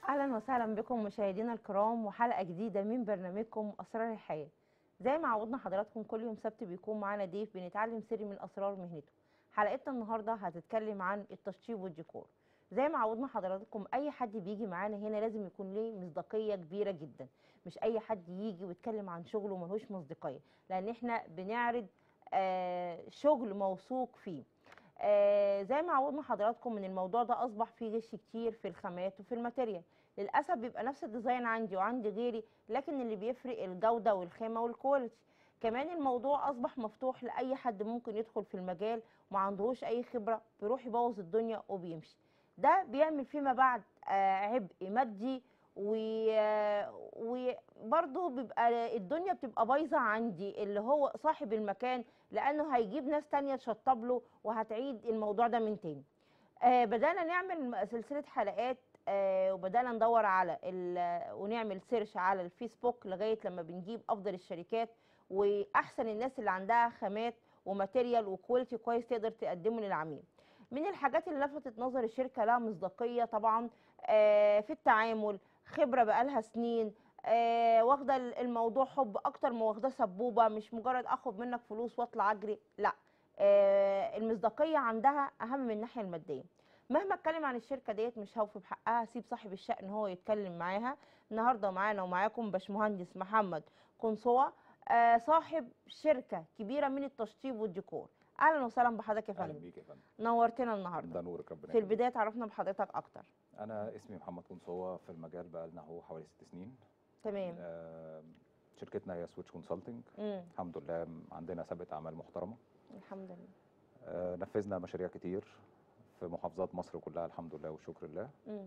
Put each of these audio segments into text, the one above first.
اهلا وسهلا بكم مشاهدينا الكرام وحلقه جديده من برنامجكم اسرار الحياه زي ما عودنا حضراتكم كل يوم سبت بيكون معانا ضيف بنتعلم سر من اسرار مهنته حلقتنا النهارده هتتكلم عن التشطيب والديكور زي ما عودنا حضراتكم اي حد بيجي معانا هنا لازم يكون ليه مصداقيه كبيره جدا مش اي حد يجي ويتكلم عن شغله ملهوش مصداقيه لان احنا بنعرض آه شغل موثوق فيه آه زي ما عودنا حضراتكم ان الموضوع ده اصبح فيه غش كتير في الخامات وفي الماتيريال للاسف بيبقى نفس الديزاين عندي وعند غيري لكن اللي بيفرق الجوده والخامه والكواليتي كمان الموضوع اصبح مفتوح لاي حد ممكن يدخل في المجال وما عندهوش اي خبره بيروح يبوظ الدنيا وبيمشي ده بيعمل فيما بعد آه عبء مادي وبرضه بيبقى الدنيا بتبقى بايظه عندي اللي هو صاحب المكان لانه هيجيب ناس تانية تشطب له وهتعيد الموضوع ده من تاني آه بدانا نعمل سلسله حلقات آه وبدانا ندور على ونعمل سيرش على الفيسبوك لغايه لما بنجيب افضل الشركات واحسن الناس اللي عندها خامات وماتيريال وكواليتي كويس تقدر تقدمه للعميل من الحاجات اللي لفتت نظر الشركه لها مصداقيه طبعا آه في التعامل خبره بقالها سنين آه واخده الموضوع حب اكتر ما واخده سبوبه مش مجرد اخد منك فلوس واطلع اجري لا آه المصداقيه عندها اهم من الناحيه الماديه مهما اتكلم عن الشركه ديت مش هوفي بحقها سيب صاحب الشأن هو يتكلم معاها النهارده معانا ومعاكم باشمهندس محمد قنصوه آه صاحب شركه كبيره من التشطيب والديكور اهلا وسهلا بحضرتك يا اهلا فندم بيك يا فندم نورتنا النهارده ده نورك ربنا في يخليك. البدايه تعرفنا بحضرتك اكتر انا اسمي محمد قنصوه في المجال بقى لنا هو حوالي ست سنين تمام آه شركتنا هي سويتش كونسلتنج امم الحمد لله عندنا سابقه اعمال محترمه الحمد لله آه نفذنا مشاريع كتير في محافظات مصر كلها الحمد لله والشكر لله امم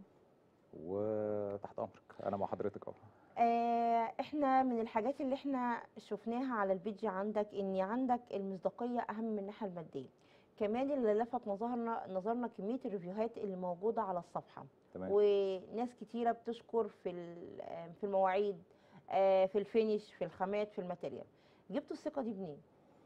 وتحت امرك انا مع حضرتك اهو آه احنا من الحاجات اللي احنا شفناها على البيج عندك ان عندك المصداقيه اهم من الناحيه الماديه كمان اللي لفت نظرنا نظرنا كميه الريفيوهات اللي موجوده على الصفحه تمام وناس كتيره بتشكر في ال- آه، في المواعيد آه، في الفينش في الخامات في الماتيريال جبتوا الثقه دي منين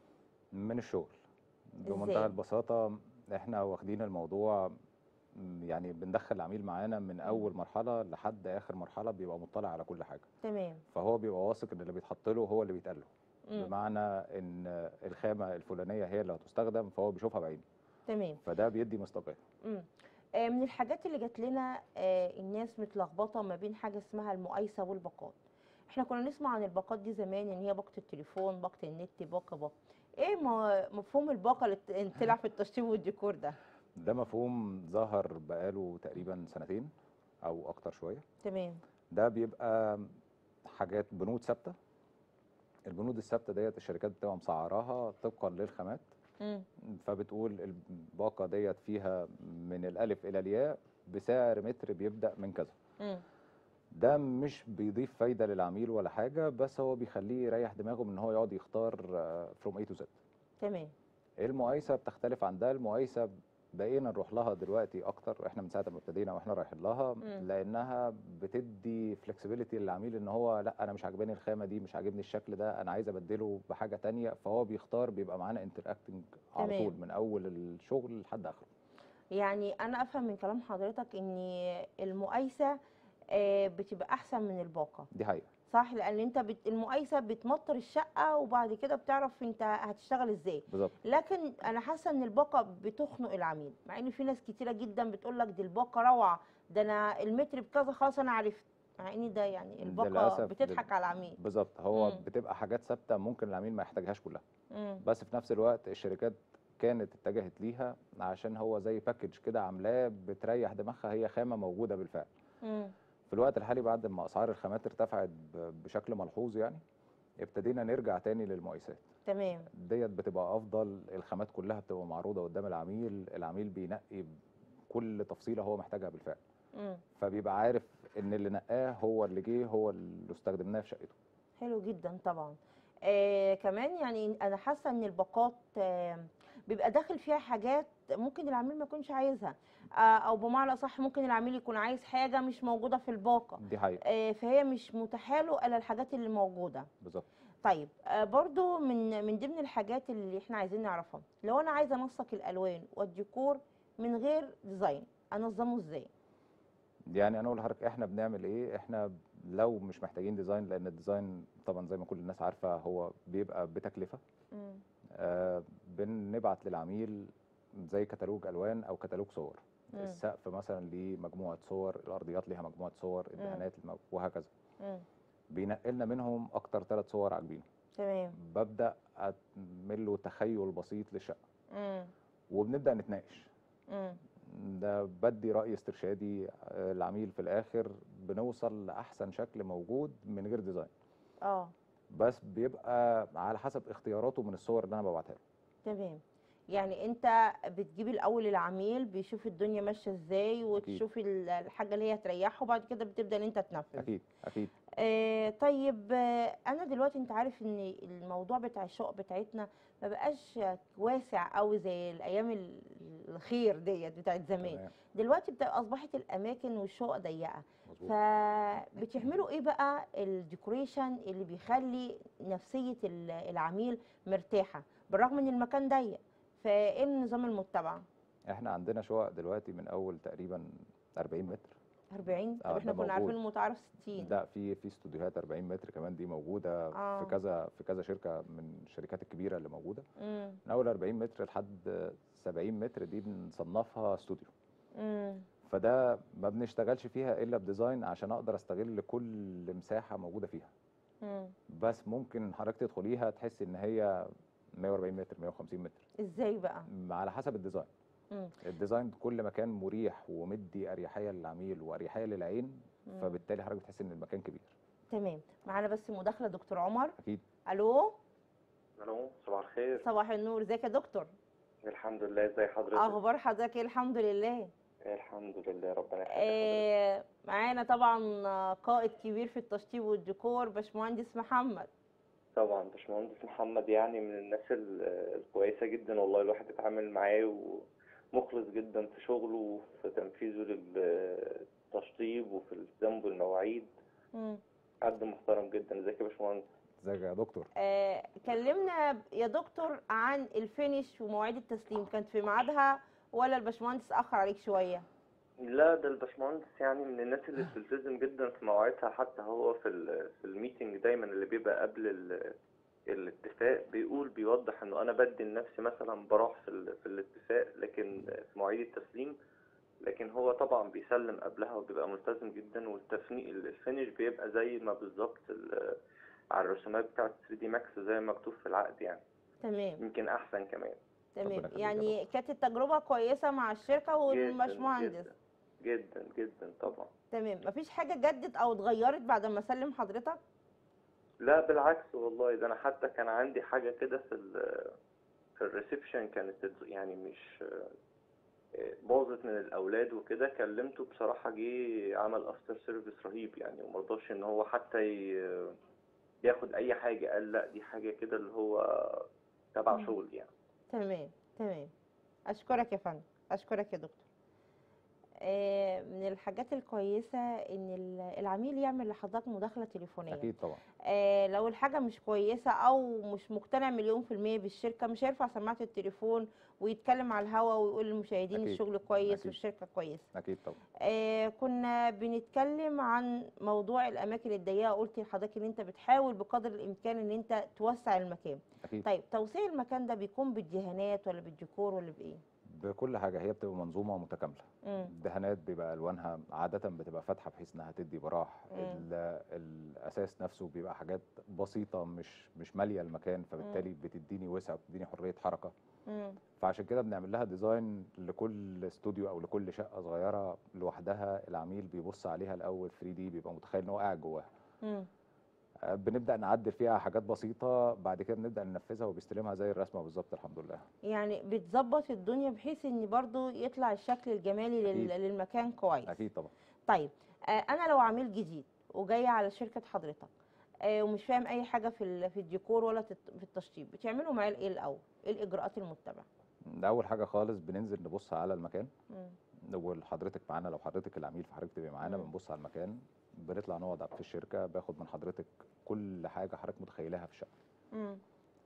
من الشغل إزاي؟ بمنتهى البساطه احنا واخدين الموضوع م، يعني بندخل العميل معانا من اول مرحله لحد اخر مرحله بيبقى مطلع على كل حاجه تمام فهو بيبقى واثق ان اللي بيتحط له هو اللي بيتقال له مم. بمعنى ان الخامه الفلانيه هي اللي هتستخدم فهو بيشوفها بعينه تمام فده بيدي مصداقيه مم. آه، من الحاجات اللي جات لنا آه، الناس متلخبطه ما بين حاجه اسمها المقايسه والباقات احنا كنا نسمع عن الباقات دي زمان ان هي باقه التليفون باقه النت باقه باقه ايه ما- مفهوم الباقه اللي ت- طلع في التشطيب والديكور ده ده مفهوم ظهر بقاله تقريبا سنتين او اكتر شويه تمام ده بيبقى حاجات بنود ثابته البنود الثابته ديت الشركات بتبقى مسعراها طبقا للخامات مم. فبتقول الباقه ديت فيها من الالف الى الياء بسعر متر بيبدا من كذا مم. ده مش بيضيف فايده للعميل ولا حاجه بس هو بيخليه يريح دماغه من ان هو يقعد يختار فروم اي تو زد تمام المقايسه بتختلف عن ده المقايسه بقينا نروح لها دلوقتي اكتر احنا من ساعه ما ابتدينا واحنا رايحين لها مم. لانها بتدي فلكسبيليتي للعميل ان هو لا انا مش عاجباني الخامه دي مش عاجبني الشكل ده انا عايز ابدله بحاجه تانية فهو بيختار بيبقى معانا انتراكتنج على تمام. طول من اول الشغل لحد اخره يعني انا افهم من كلام حضرتك ان المقايسه آه، بتبقى احسن من الباقه دي حقيقه صح لان انت بت... المقايسه بتمطر الشقه وبعد كده بتعرف انت هتشتغل ازاي بالظبط لكن انا حاسه ان الباقه بتخنق العميل مع ان في ناس كتيره جدا بتقول لك دي الباقه روعه ده انا المتر بكذا خلاص انا عرفت مع ان ده يعني الباقه للأسف بتضحك لل- على العميل بالظبط هو مم. بتبقى حاجات ثابته ممكن العميل ما يحتاجهاش كلها مم. بس في نفس الوقت الشركات كانت اتجهت ليها عشان هو زي باكج كده عاملاه بتريح دماغها هي خامه موجوده بالفعل مم. في الوقت الحالي بعد ما اسعار الخامات ارتفعت ب- بشكل ملحوظ يعني ابتدينا نرجع تاني للمقايسات تمام ديت بتبقى افضل الخامات كلها بتبقى معروضه قدام العميل العميل بينقي كل تفصيله هو محتاجها بالفعل مم. فبيبقى عارف ان اللي نقاه هو اللي جه هو اللي استخدمناه في شقته حلو جدا طبعا آه كمان يعني انا حاسه ان الباقات آه بيبقى داخل فيها حاجات ممكن العميل ما يكونش عايزها آه او بمعنى اصح ممكن العميل يكون عايز حاجه مش موجوده في الباقه دي حقيقه آه فهي مش متاحه له الا الحاجات اللي موجوده بالظبط طيب آه برضو من من ضمن الحاجات اللي احنا عايزين نعرفها لو انا عايزه انسق الالوان والديكور من غير ديزاين انظمه ازاي يعني انا اقول لحضرتك احنا بنعمل ايه احنا لو مش محتاجين ديزاين لان الديزاين طبعا زي ما كل الناس عارفه هو بيبقى بتكلفه مم. آه بنبعت للعميل زي كتالوج الوان او كتالوج صور مم. السقف مثلا ليه مجموعه صور الارضيات ليها مجموعه صور الدهانات المو- وهكذا مم. بينقي لنا منهم اكتر ثلاث صور عاجبينه تمام ببدا اعمل له تخيل بسيط للشقه مم. وبنبدا نتناقش مم. ده بدي رأي استرشادي آه، العميل في الآخر بنوصل لأحسن شكل موجود من غير ديزاين اه بس بيبقى على حسب اختياراته من الصور اللي أنا ببعتها له تمام يعني انت بتجيب الاول العميل بيشوف الدنيا ماشيه ازاي وتشوف ال- الحاجه اللي هي هتريحه وبعد كده بتبدا ان انت تنفذ أكيد أكيد آه طيب آه انا دلوقتي انت عارف ان الموضوع بتاع الشقق بتاعتنا ما بقاش واسع قوي زي الايام ال- الخير ديت بتاعت زمان تمام دلوقتي بتبقى اصبحت الاماكن والشقق ضيقه مظبوط فبتعملوا ايه بقى الديكوريشن اللي بيخلي نفسيه ال- العميل مرتاحه بالرغم ان المكان ضيق فايه النظام المتبع إحنا عندنا شقق دلوقتي من أول تقريبا 40 متر 40 طب آه، احنا ده كنا عارفين موجود. المتعارف 60 لا في في استوديوهات 40 متر كمان دي موجودة آه. في كذا في كذا شركة من الشركات الكبيرة اللي موجودة امم من أول 40 متر لحد 70 متر دي بنصنفها استوديو امم فده ما بنشتغلش فيها الا بديزاين عشان اقدر استغل كل مساحه موجوده فيها امم بس ممكن حضرتك تدخليها تحس ان هي 140 متر 150 متر ازاي بقى م- على حسب الديزاين مم. الديزاين كل مكان مريح ومدي اريحيه للعميل واريحيه للعين مم. فبالتالي حضرتك بتحس ان المكان كبير تمام معانا بس مداخله دكتور عمر اكيد الو الو صباح الخير صباح النور ازيك يا دكتور الحمد لله ازي حضرتك اخبار حضرتك ايه الحمد لله الحمد لله ربنا يخليك حضرتك. آه معانا طبعا آه، قائد كبير في التشطيب والديكور باشمهندس محمد طبعا باشمهندس محمد يعني من الناس ال- الكويسه جدا والله الواحد اتعامل معاه ومخلص جدا في شغله وفي تنفيذه للتشطيب وفي الالتزام بالمواعيد مم. حد محترم جدا ازيك يا باشمهندس ازيك يا دكتور آه كلمنا يا دكتور عن الفينش ومواعيد التسليم كانت في ميعادها ولا الباشمهندس اخر عليك شويه لا ده الباشمهندس يعني من الناس اللي بتلتزم جدا في مواعيدها حتى هو في ال في الميتنج دايما اللي بيبقى قبل ال الاتفاق بيقول بيوضح انه انا بدي لنفسي مثلا براح في, ال في الاتفاق لكن في مواعيد التسليم لكن هو طبعا بيسلم قبلها وبيبقى ملتزم جدا والتفنيق الفينش بيبقى زي ما بالظبط ال- على الرسومات بتاعت 3 دي ماكس زي ما مكتوب في العقد يعني تمام يمكن احسن كمان تمام يخليك يا يعني كانت التجربه كويسه مع الشركه جدا والباشمهندس جدا جدا جدا طبعا تمام مفيش حاجه جدت او اتغيرت بعد ما سلم حضرتك لا بالعكس والله ده انا حتى كان عندي حاجه كده في ال في الريسبشن كانت اتز- يعني مش آه، باظت من الاولاد وكده كلمته بصراحه جه عمل افتر سيرفيس رهيب يعني ومرضاش ان هو حتى ي- ياخد اي حاجه قال لا دي حاجه كده اللي هو تبع مم. شغل يعني تمام تمام اشكرك يا فندم اشكرك يا دكتور آه، من الحاجات الكويسه ان ال- العميل يعمل لحضرتك مداخله تليفونيه اكيد طبعا آه، لو الحاجه مش كويسه او مش مقتنع مليون في الميه بالشركه مش هيرفع سماعه التليفون ويتكلم على الهوا ويقول للمشاهدين أكيد، الشغل كويس أكيد. والشركه كويسه اكيد طبعا آه كنا بنتكلم عن موضوع الاماكن الضيقه قلت لحضرتك ان انت بتحاول بقدر الامكان ان انت توسع المكان اكيد طيب توسيع المكان ده بيكون بالدهانات ولا بالديكور ولا بايه بكل حاجه هي بتبقى منظومه متكامله مم. الدهانات بيبقى الوانها عاده بتبقى فاتحه بحيث انها تدي براح مم. ال- الاساس نفسه بيبقى حاجات بسيطه مش مش ماليه المكان فبالتالي بتديني وسع وبتديني حريه حركه مم. فعشان كده بنعمل لها ديزاين لكل استوديو او لكل شقه صغيره لوحدها العميل بيبص عليها الاول 3 دي بيبقى متخيل ان هو قاعد جواها مم. آه، بنبدا نعدل فيها حاجات بسيطه بعد كده بنبدا ننفذها وبيستلمها زي الرسمه بالظبط الحمد لله يعني بتظبط الدنيا بحيث ان برضو يطلع الشكل الجمالي لل- أكيد. للمكان كويس اكيد طبعا طيب آه انا لو عميل جديد وجاي على شركه حضرتك آه ومش فاهم اي حاجه في ال- في الديكور ولا تت- في التشطيب بتعملوا معاه ايه الاول ايه الاجراءات المتبعه ده اول حاجه خالص بننزل نبص على المكان مم. وحضرتك معانا لو حضرتك العميل فحضرتك تبقى معانا مم. بنبص على المكان بنطلع نقعد في الشركه باخد من حضرتك كل حاجه حضرتك متخيلها في الشقه مم.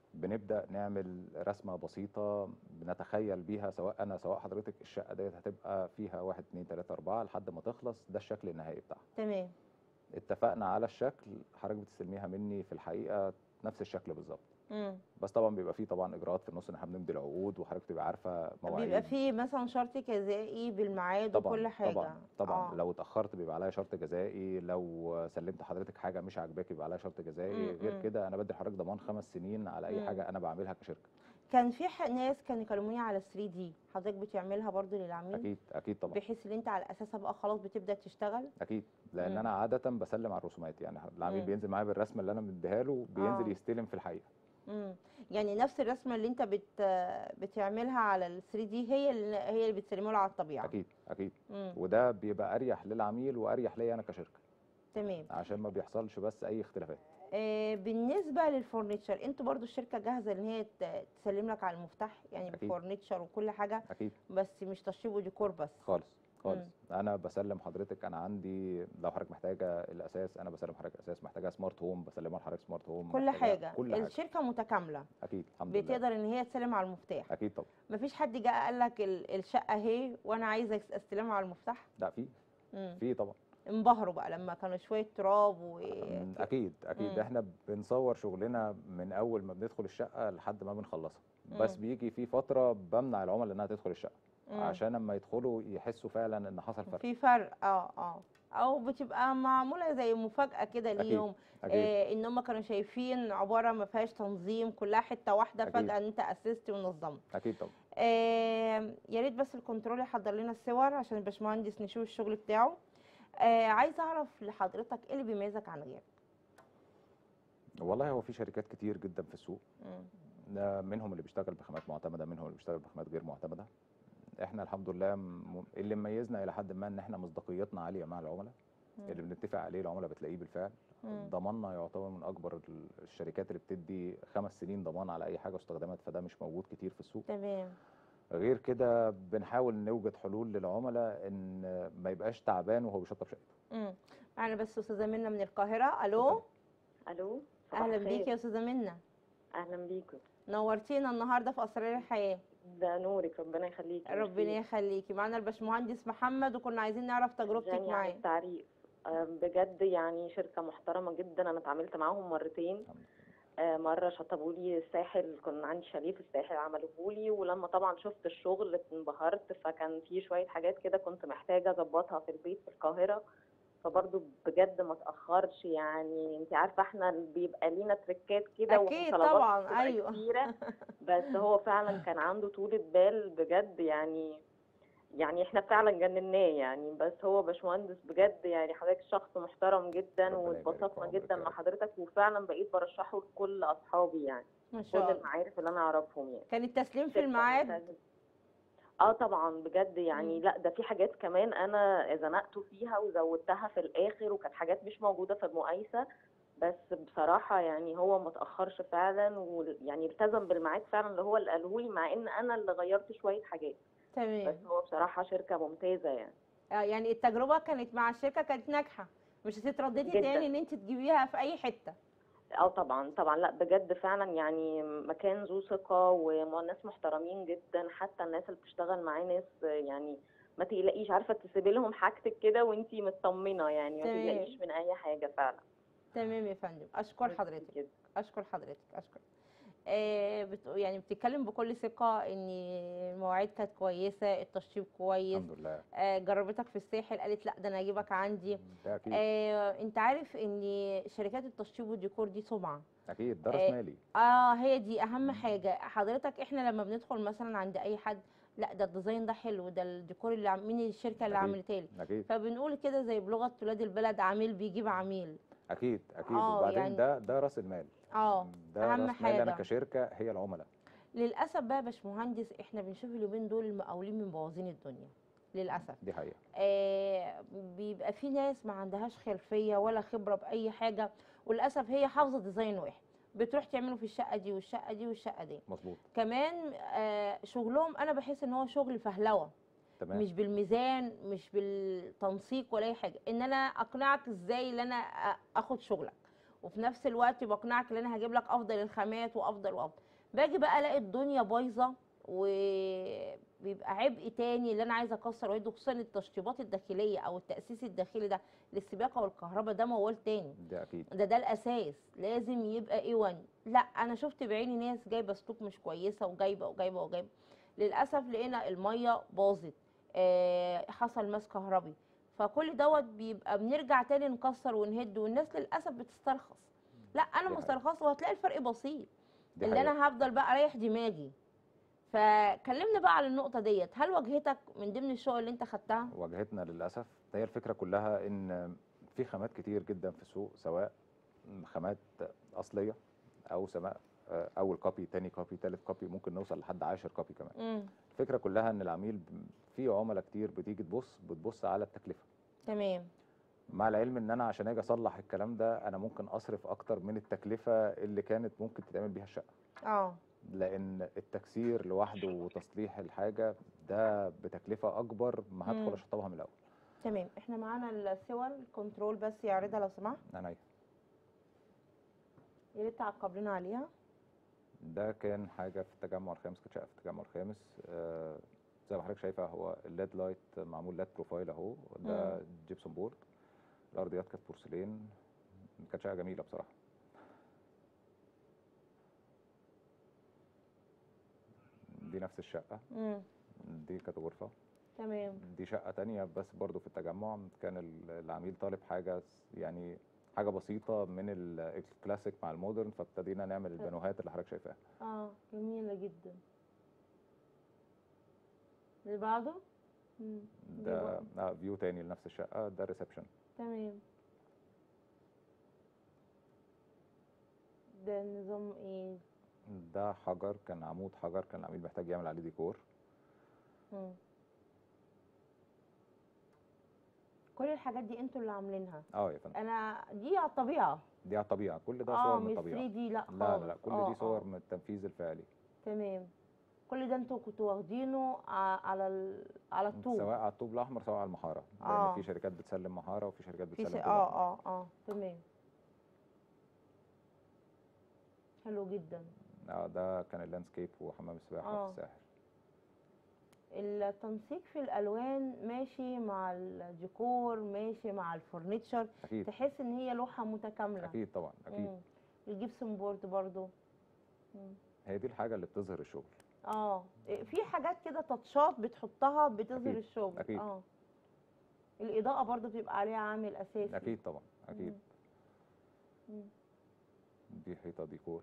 بنبدا نعمل رسمه بسيطه بنتخيل بيها سواء انا سواء حضرتك الشقه ديت هتبقى فيها واحد اتنين تلاته اربعه لحد ما تخلص ده الشكل النهائي بتاعها تمام اتفقنا على الشكل حضرتك بتستلميها مني في الحقيقه نفس الشكل بالظبط مم. بس طبعا بيبقى فيه طبعا اجراءات في النص ان احنا بنمضي العقود وحضرتك تبقى عارفه مواعيد بيبقى فيه مثلا شرط جزائي بالميعاد طبعا وكل حاجه طبعا طبعا آه. لو اتاخرت بيبقى عليا شرط جزائي لو سلمت حضرتك حاجه مش عاجباك بيبقى عليا شرط جزائي مم، غير مم. كده انا بدي حضرتك ضمان خمس سنين على اي مم. حاجه انا بعملها كشركه كان في ح- ناس كانوا يكلموني على 3 دي حضرتك بتعملها برضو للعميل اكيد اكيد طبعا بحيث ان انت على اساسها بقى خلاص بتبدا تشتغل اكيد لان مم. انا عاده بسلم على الرسومات يعني العميل مم. بينزل معايا بالرسمه اللي انا مديها له بينزل آه. يستلم في الحقيقه مم. يعني نفس الرسمه اللي انت بت بتعملها على ال 3 دي هي اللي هي اللي بتسلمها له على الطبيعه اكيد اكيد مم. وده بيبقى اريح للعميل واريح ليا انا كشركه تمام عشان ما بيحصلش بس اي اختلافات آه بالنسبه للفurniture انتوا برضو الشركه جاهزه ان هي ت- تسلم لك على المفتاح يعني أكيد. بفurniture وكل حاجه اكيد بس مش تشطيب وديكور بس خالص خالص انا بسلم حضرتك انا عندي لو حضرتك محتاجه الاساس انا بسلم حضرتك اساس محتاجه سمارت هوم بسلمها لحضرتك سمارت هوم كل محتاجة حاجه كل حاجه الشركه متكامله اكيد الحمد لله بتقدر ان هي تسلم على المفتاح اكيد طبعا مفيش حد جه قال لك ال- الشقه اهي وانا عايزه استلمها على المفتاح لا في مم. في طبعا انبهروا بقى لما كانوا شويه تراب و أم، اكيد اكيد مم. احنا بنصور شغلنا من اول ما بندخل الشقه لحد ما بنخلصها بس مم. بيجي في فتره بمنع العملاء انها تدخل الشقه مم. عشان لما يدخلوا يحسوا فعلا ان حصل فرق في فرق اه اه او بتبقى معموله زي مفاجاه كده أكيد. ليهم اكيد آه ان هم كانوا شايفين عباره ما فيهاش تنظيم كلها حته واحده أكيد. فجاه ان انت اسست ونظمت اكيد طبعا آه يا ريت بس الكنترول يحضر لنا الصور عشان الباشمهندس نشوف الشغل بتاعه آه عايزه اعرف لحضرتك ايه اللي بيميزك عن غيرك والله هو في شركات كتير جدا في السوق مم. ده منهم اللي بيشتغل بخامات معتمده منهم اللي بيشتغل بخامات غير معتمده احنا الحمد لله م- اللي مميزنا الى حد ما ان احنا مصداقيتنا عاليه مع العملاء اللي بنتفق عليه العملاء بتلاقيه بالفعل مم. ضماننا يعتبر من اكبر ال- الشركات اللي بتدي خمس سنين ضمان على اي حاجه واستخدامات فده مش موجود كتير في السوق تمام غير كده بنحاول نوجد حلول للعملاء ان ما يبقاش تعبان وهو بيشطب شقته مم. معنا بس استاذه منى من القاهره الو اتفضلي. الو صباح اهلا الخير. بيك يا استاذه منى اهلا بيكم نورتينا النهارده في اسرار الحياه ده نورك ربنا يخليكي ربنا يخليكي معانا الباشمهندس محمد وكنا عايزين نعرف تجربتك جاني عن معاه التعريف آه، بجد يعني شركة محترمة جدا أنا اتعاملت معاهم مرتين الحمد آه، مرة شطبوا لي الساحل كنا عندي شاليه في الساحل عملوه لي ولما طبعا شفت الشغل انبهرت فكان في شوية حاجات كده كنت محتاجة أظبطها في البيت في القاهرة فبرضه بجد ما تأخرش يعني انت عارفة احنا بيبقى لينا تريكات كده أكيد وطلبات طبعاً، بتبقى أيوة. كتيرة بس هو فعلا كان عنده طولة بال بجد يعني يعني احنا فعلا جنناه يعني بس هو باشمهندس بجد يعني حضرتك شخص محترم جدا ربنا يبارك في واتبسطنا عمرك جدا يا مع رب. حضرتك وفعلا بقيت برشحه لكل اصحابي يعني ما كل شاء الله المعارف اللي انا اعرفهم يعني كان التسليم في شركة الميعاد ممتازة. اه طبعا بجد يعني مم. لا ده في حاجات كمان انا زنقته فيها وزودتها في الاخر وكانت حاجات مش موجوده في المقايسه بس بصراحه يعني هو ما تاخرش فعلا ويعني التزم بالميعاد فعلا اللي هو اللي قاله لي مع ان انا اللي غيرت شويه حاجات تمام بس هو بصراحه شركه ممتازه يعني آه، يعني التجربه كانت مع الشركه كانت ناجحه مش هتترددي جداً. تاني ان انت تجيبيها في اي حته اه طبعا طبعا لا بجد فعلا يعني مكان ذو ثقة وناس محترمين جدا حتى الناس اللي بتشتغل معاه ناس يعني ما تقلقيش عارفة تسيبي لهم حاجتك كده وانتي مطمنة يعني ما تمام. تقلقيش من اي حاجة فعلا تمام يا فندم اشكر حضرتك كده. اشكر حضرتك اشكر آه بت... يعني بتتكلم بكل ثقه ان المواعيد كانت كويسه التشطيب كويس الحمد لله آه جربتك في الساحل قالت لا ده انا اجيبك عندي ده اكيد آه انت عارف ان شركات التشطيب والديكور دي سمعه اكيد ده آه، راس مالي اه هي دي اهم حاجه حضرتك احنا لما بندخل مثلا عند اي حد لا ده الديزاين ده حلو ده الديكور اللي عم- مين الشركه اللي أكيد. عملتها لي اكيد فبنقول كده زي بلغه ولاد البلد عميل بيجيب عميل اكيد اكيد آه، وبعدين يعني- ده ده راس المال اه ده أهم راس مال انا حاجة. كشركه هي العملاء للاسف بقى يا باشمهندس احنا بنشوف اليومين دول المقاولين مبوظين الدنيا للاسف دي حقيقه آه بيبقى في ناس ما عندهاش خلفيه ولا خبره باي حاجه وللاسف هي حافظه ديزاين واحد بتروح تعمله في الشقه دي والشقه دي والشقه دي مظبوط كمان آه شغلهم انا بحس ان هو شغل فهلوه تمام مش بالميزان مش بالتنسيق ولا اي حاجه ان انا اقنعك ازاي ان انا أ- اخد شغلك وفي نفس الوقت بقنعك ان انا هجيب لك افضل الخامات وافضل وافضل باجي بقى الاقي الدنيا بايظه وبيبقى عبء تاني اللي انا عايزه اكسر وايده خصوصا التشطيبات الداخليه او التاسيس الداخلي ده للسباكه والكهرباء ده موال تاني ده اكيد ده ده الاساس لازم يبقى اي 1 لا انا شفت بعيني ناس جايبه سلوك مش كويسه وجايبه وجايبه وجايبه للاسف لقينا الميه باظت آه حصل ماس كهربي فكل دوت بيبقى بنرجع تاني نكسر ونهد والناس للاسف بتسترخص لا انا دي حقيقة. مسترخصه وهتلاقي الفرق بسيط دي اللي حقيقة. انا هفضل بقى اريح دماغي فكلمنا بقى على النقطه ديت هل واجهتك من ضمن الشغل اللي انت خدتها واجهتنا للاسف هي الفكره كلها ان في خامات كتير جدا في السوق سواء خامات اصليه او سواء اول كوبي تاني كوبي تالت كوبي ممكن نوصل لحد عاشر كوبي كمان امم الفكره كلها ان العميل ب- في عملاء كتير بتيجي تبص بتبص على التكلفه تمام مع العلم ان انا عشان اجي اصلح الكلام ده انا ممكن اصرف اكتر من التكلفه اللي كانت ممكن تتعمل بيها الشقه اه لان التكسير لوحده وتصليح الحاجه ده بتكلفه اكبر ما مم. هدخل اشطبها من الاول تمام احنا معانا الصور كنترول بس يعرضها لو سمحت انا يا ريت تعقب لنا عليها ده كان حاجه في التجمع الخامس كانت شقه في التجمع الخامس آه زي ما حضرتك شايفه هو الليد لايت معمول ليد بروفايل اهو ده مم. جيبسون بورد الارضيات كانت بورسلين كانت شقه جميله بصراحه دي نفس الشقه امم دي كانت غرفه تمام دي شقه تانية بس برضو في التجمع كان ال- العميل طالب حاجه س- يعني حاجه بسيطه من ال- الكلاسيك مع المودرن فابتدينا نعمل حلو. البانوهات اللي حضرتك شايفاها اه جميلة جدا اللي بعده مم. دي ده بقى. آه فيو تاني لنفس الشقه ده ريسبشن تمام ده نظام ايه ده حجر كان عمود حجر كان العميل محتاج يعمل عليه ديكور مم. كل الحاجات دي انتوا اللي عاملينها اه يا فندم انا دي على الطبيعة دي على الطبيعه كل ده اه صور من مش الطبيعه 3 دي لا لا خالص لا لا كل آه، دي صور آه. من التنفيذ الفعلي تمام كل ده انتوا كنتوا واخدينه ع- على ال... على الطوب سواء على الطوب الاحمر سواء على المحاره لان آه. في شركات بتسلم محاره وفي شركات في بتسلم س... طوب اه أحمر. اه اه تمام حلو جدا اه ده كان اللاندسكيب وحمام السباحه آه. في الساحل التنسيق في الالوان ماشي مع الديكور ماشي مع الفurniture اكيد تحس ان هي لوحه متكامله اكيد طبعا اكيد مم. الجبسون بورد برضو مم. هي دي الحاجه اللي بتظهر الشغل اه في حاجات كده تاتشات بتحطها بتظهر أكيد، الشغل أكيد. اه الاضاءه برضو بتبقى عليها عامل اساسي اكيد طبعا اكيد مم. مم. دي حيطه ديكور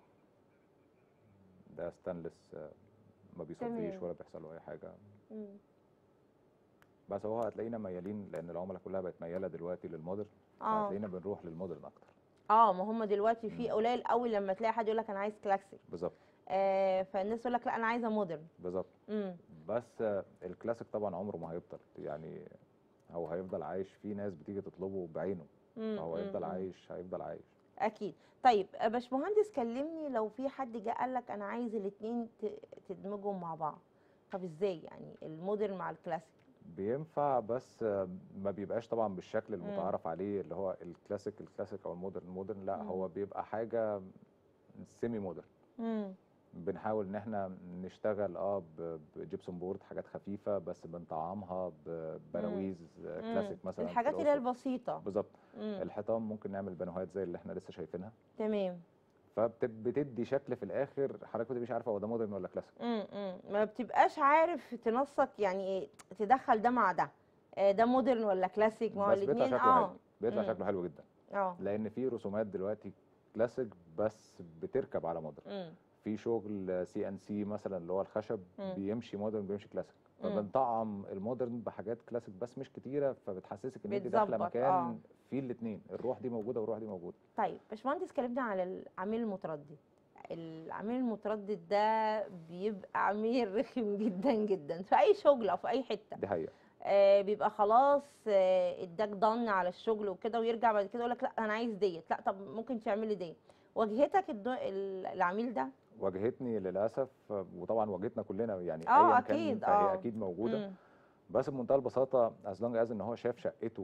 ده ستانلس آه، ما بيصديش تمام. ولا بيحصل له اي حاجه مم. بس هو هتلاقينا ميالين لان العملاء كلها بقت مياله دلوقتي للمودرن اه فهتلاقينا بنروح للمودرن اكتر اه ما هم دلوقتي في مم. قليل قوي لما تلاقي حد يقول لك انا عايز كلاسيك بالظبط آه فالناس تقول لك لا انا عايزه مودرن بالظبط امم بس آه، الكلاسيك طبعا عمره ما هيبطل يعني هو هيفضل عايش في ناس بتيجي تطلبه بعينه فهو هيفضل عايش هيفضل عايش اكيد طيب يا باشمهندس كلمني لو في حد جه قال لك انا عايز الاثنين تدمجهم مع بعض طب ازاي يعني المودرن مع الكلاسيك بينفع بس آه، ما بيبقاش طبعا بالشكل مم. المتعارف عليه اللي هو الكلاسيك الكلاسيك او المودرن المودرن لا مم. هو بيبقى حاجه سيمي مودرن امم بنحاول ان احنا نشتغل اه ب- بجيبسون بورد حاجات خفيفه بس بنطعمها ببراويز آه، كلاسيك مثلا في الحاجات اللي هي الأقصر. البسيطه بالظبط مم. الحيطان ممكن نعمل بانوهات زي اللي احنا لسه شايفينها تمام فبتدي شكل في الاخر حضرتك ما تبقيش عارفه هو ده مودرن ولا كلاسيك امم ما بتبقاش عارف تنسق يعني ايه تدخل ده مع ده آه، ده مودرن ولا كلاسيك ما هو بس بيطلع الاثنين شكله اه حلو بيطلع مم. شكله حلو جدا اه لان في رسومات دلوقتي كلاسيك بس بتركب على مودرن امم في شغل سي ان سي مثلا اللي هو الخشب مم. بيمشي مودرن بيمشي كلاسيك مم. فبنطعم المودرن بحاجات كلاسيك بس مش كتيره فبتحسسك ان انت داخله بتظبط، مكان آه. فيه الاثنين الروح دي موجوده والروح دي موجوده طيب باشمهندس كلمنا على العميل المتردد العميل المتردد ده بيبقى عميل رخم جدا جدا في اي شغل او في اي حته دي حقيقه آه بيبقى خلاص آه اداك ضن على الشغل وكده ويرجع بعد كده يقول لك لا انا عايز ديت لا طب ممكن تعملي ديت واجهتك الدو... ال- العميل ده واجهتني للاسف وطبعا واجهتنا كلنا يعني آه، ايا أكيد، كان فهي آه. اكيد موجوده مم. بس بمنتهى البساطه از لونج از ان هو شاف شقته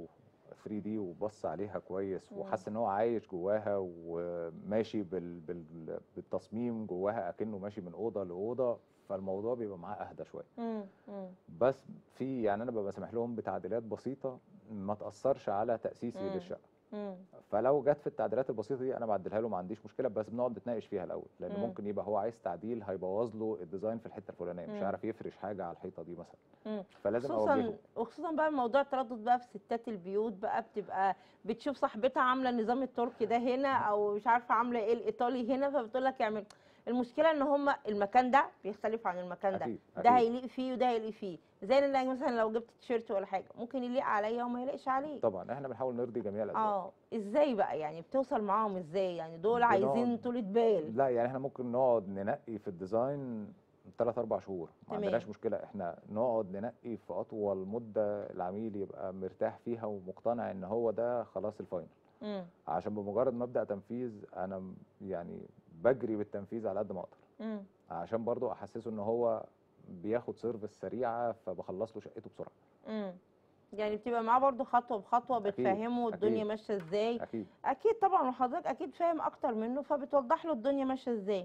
3 دي وبص عليها كويس مم. وحس ان هو عايش جواها وماشي بال بال بالتصميم جواها اكنه ماشي من اوضه لاوضه فالموضوع بيبقى معاه اهدى شويه مم. مم. بس في يعني انا ببقى سامح لهم بتعديلات بسيطه ما تاثرش على تاسيسي مم. للشقه مم. فلو جت في التعديلات البسيطه دي انا بعدلها له ما عنديش مشكله بس بنقعد نتناقش فيها الاول لان مم. ممكن يبقى هو عايز تعديل هيبوظ له الديزاين في الحته الفلانيه مش مم. هيعرف يفرش حاجه على الحيطه دي مثلا مم. فلازم خصوصا اوجهه وخصوصا بقى موضوع التردد بقى في ستات البيوت بقى بتبقى بتشوف صاحبتها عامله النظام التركي ده هنا او مش عارفه عامله ايه الايطالي هنا فبتقول لك اعمل المشكله ان هم المكان ده بيختلف عن المكان ده اكيد ده أكيد. هيليق فيه وده هيليق فيه زي ان مثلا لو جبت تيشيرت ولا حاجه ممكن يليق عليا وما يليقش عليه طبعا احنا بنحاول نرضي جميع الاذواق اه ازاي بقى يعني بتوصل معاهم ازاي يعني دول بنقعد- عايزين طولة بال لا يعني احنا ممكن نقعد ننقي في الديزاين ثلاث اربع شهور ما تمام. عندناش مشكله احنا نقعد ننقي في اطول مده العميل يبقى مرتاح فيها ومقتنع ان هو ده خلاص الفاينل مم. عشان بمجرد ما ابدا تنفيذ انا م- يعني بجري بالتنفيذ على قد ما اقدر مم. عشان برضو احسسه ان هو بياخد سيرفيس سريعه فبخلص له شقته بسرعه مم. يعني بتبقى معاه برضو خطوه بخطوه أكيد، بتفهمه الدنيا أكيد. ماشيه ازاي اكيد اكيد طبعا وحضرتك اكيد فاهم اكتر منه فبتوضح له الدنيا ماشيه ازاي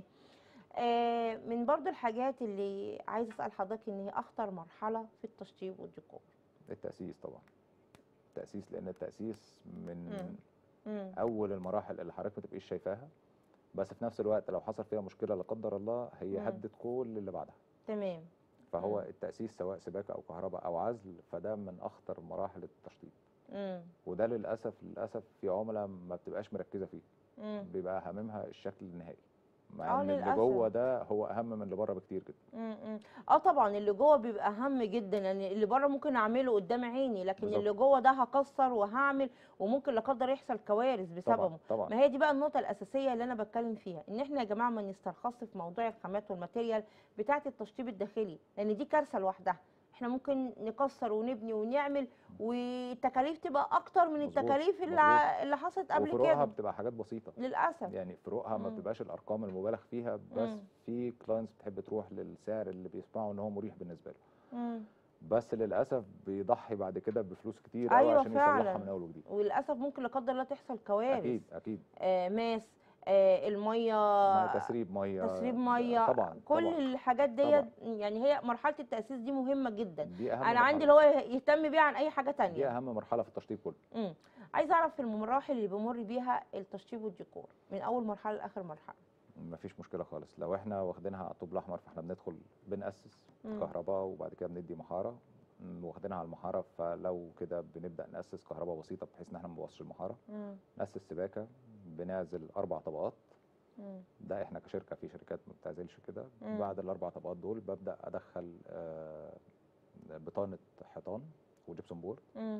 آه من برضو الحاجات اللي عايزه اسال حضرتك ان هي اخطر مرحله في التشطيب والديكور التاسيس طبعا التاسيس لان التاسيس من مم. مم. اول المراحل اللي حضرتك ما تبقيش شايفاها بس في نفس الوقت لو حصل فيها مشكله لا قدر الله هي مم. هدت كل اللي بعدها تمام فهو مم. التاسيس سواء سباكه او كهرباء او عزل فده من اخطر مراحل التشطيب مم. وده للاسف للاسف في عملاء ما بتبقاش مركزه فيه مم. بيبقى هاممها الشكل النهائي آه، مع ان اللي للأسف. جوه ده هو اهم من اللي بره بكتير جدا مم. مم. اه طبعا اللي جوه بيبقى اهم جدا يعني اللي بره ممكن اعمله قدام عيني لكن بالظبط. اللي جوه ده هكسر وهعمل وممكن لا قدر يحصل كوارث بسببه طبعا طبعا ما هي دي بقى النقطة الأساسية اللي أنا بتكلم فيها إن إحنا يا جماعة ما نسترخصش في موضوع الخامات والماتيريال بتاعة التشطيب الداخلي لأن دي كارثة لوحدها إحنا ممكن نكسر ونبني ونعمل والتكاليف تبقى أكتر من مظبوط، التكاليف اللي, مظبوط. ع- اللي حصلت قبل وفروعها كده بتبقى حاجات بسيطه للأسف يعني فروقها ما مم. بتبقاش الارقام المبالغ فيها بس مم. في كلاينتس بتحب تروح للسعر اللي بيسمعوا ان هو مريح بالنسبه له مم. بس للاسف بيضحي بعد كده بفلوس كتير قوي أيوة عشان يصلحها فعلا. من اول وجديد وللأسف ممكن لا قدر الله تحصل كوارث اكيد اكيد آه ماس آه المية ما تسريب ميه تسريب مية طبعا كل طبعا. الحاجات ديت يعني هي مرحلة التأسيس دي مهمة جدا دي اهم أنا عندي مرحلة. اللي هو يهتم بيها عن أي حاجة تانية دي اهم مرحله في التشطيب كله امم عايزه اعرف المراحل اللي بمر بيها التشطيب والديكور من اول مرحله لاخر مرحله مفيش مشكله خالص لو احنا واخدينها على الطوب الاحمر فاحنا بندخل بناسس مم. كهرباء وبعد كده بندي محاره م، واخدينها على المحاره فلو كده بنبدا ناسس كهرباء بسيطه بحيث ان احنا ما نبوظش المحاره امم ناسس سباكه بنعزل اربع طبقات امم ده احنا كشركه في شركات ما بتعزلش كده مم. بعد الاربع طبقات دول ببدا ادخل آه، بطانه حيطان وجبسون بورد امم